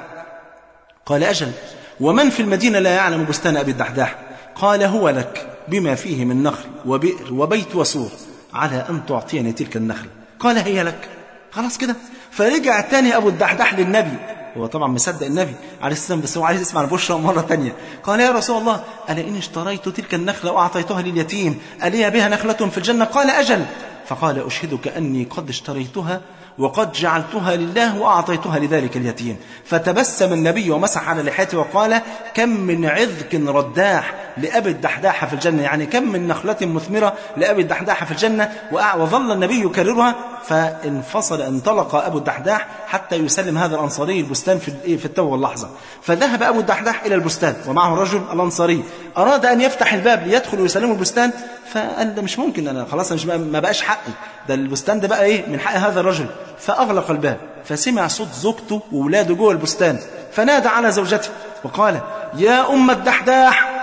قال أجل ومن في المدينة لا يعلم بستان أبي الدحداح قال هو لك بما فيه من نخل وبئر وبيت وسور على أن تعطيني تلك النخل قال هي لك خلاص كده فرجع تاني أبو الدحداح للنبي هو طبعا مصدق النبي عليه السلام بس هو عايز يسمع البشرى مرة تانية قال يا رسول الله ألا إن اشتريت تلك النخلة وأعطيتها لليتيم ألي بها نخلة في الجنة قال أجل فقال أشهدك أني قد اشتريتها وقد جعلتها لله وأعطيتها لذلك اليتيم فتبسم النبي ومسح على لحيته وقال كم من عذك رداح لأبي الدحداح في الجنة يعني كم من نخلة مثمرة لأبي الدحداح في الجنة وظل النبي يكررها فانفصل انطلق أبو الدحداح حتى يسلم هذا الأنصاري البستان في في التو واللحظة فذهب أبو الدحداح إلى البستان ومعه الرجل الأنصاري أراد أن يفتح الباب ليدخل ويسلمه البستان فقال ده مش ممكن أنا خلاص مش ما بقاش حقي ده البستان ده بقى إيه من حق هذا الرجل فأغلق الباب فسمع صوت زوجته وولاده جوه البستان فنادى على زوجته وقال يا أم الدحداح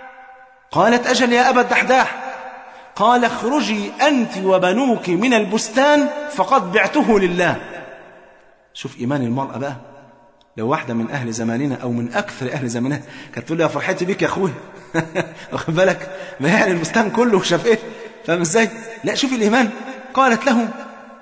قالت أجل يا أبا الدحداح قال اخرجي أنت وبنوك من البستان فقد بعته لله شوف إيمان المرأة بقى لو واحدة من أهل زماننا أو من أكثر أهل زماننا كانت تقول لي يا فرحتي بيك يا أخويا واخد بالك ما يعني البستان كله وشاف إيه فاهم إزاي لا شوف الإيمان قالت له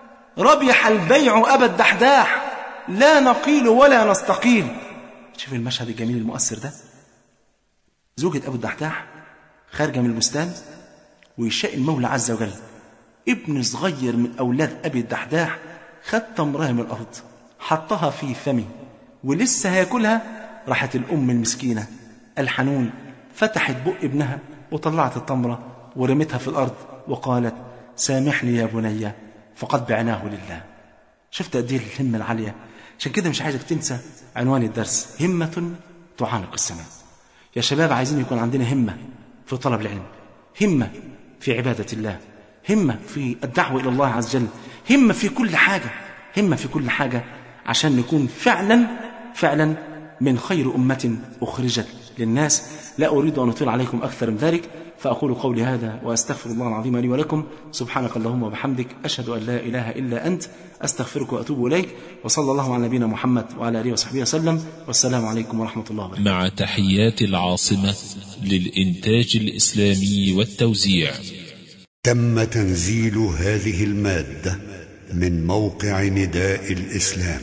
ربح البيع أبا الدحداح لا نقيل ولا نستقيل شوف المشهد الجميل المؤثر ده زوجة أبو الدحداح خارجة من البستان ويشاء المولى عز وجل ابن صغير من أولاد أبي الدحداح خد تمرها من الأرض حطها في فمه ولسه هياكلها راحت الأم المسكينة الحنون فتحت بق ابنها وطلعت التمرة ورمتها في الأرض وقالت سامحني يا بني فقد بعناه لله شفت قد ايه الهمة العالية عشان كده مش عايزك تنسى عنوان الدرس همة تعانق السماء يا شباب عايزين يكون عندنا همة في طلب العلم همة في عبادة الله همة في الدعوة إلى الله عز وجل همة في كل حاجة همة في كل حاجة عشان نكون فعلا فعلا من خير أمة أخرجت للناس لا أريد أن أطيل عليكم أكثر من ذلك فأقول قولي هذا وأستغفر الله العظيم لي ولكم سبحانك اللهم وبحمدك أشهد أن لا إله إلا أنت أستغفرك وأتوب إليك وصلى الله على نبينا محمد وعلى آله وصحبه وسلم والسلام عليكم ورحمة الله وبركاته مع تحيات العاصمة للإنتاج الإسلامي والتوزيع تم تنزيل هذه المادة من موقع نداء الإسلام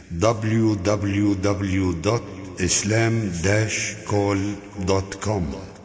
www.islam-call.com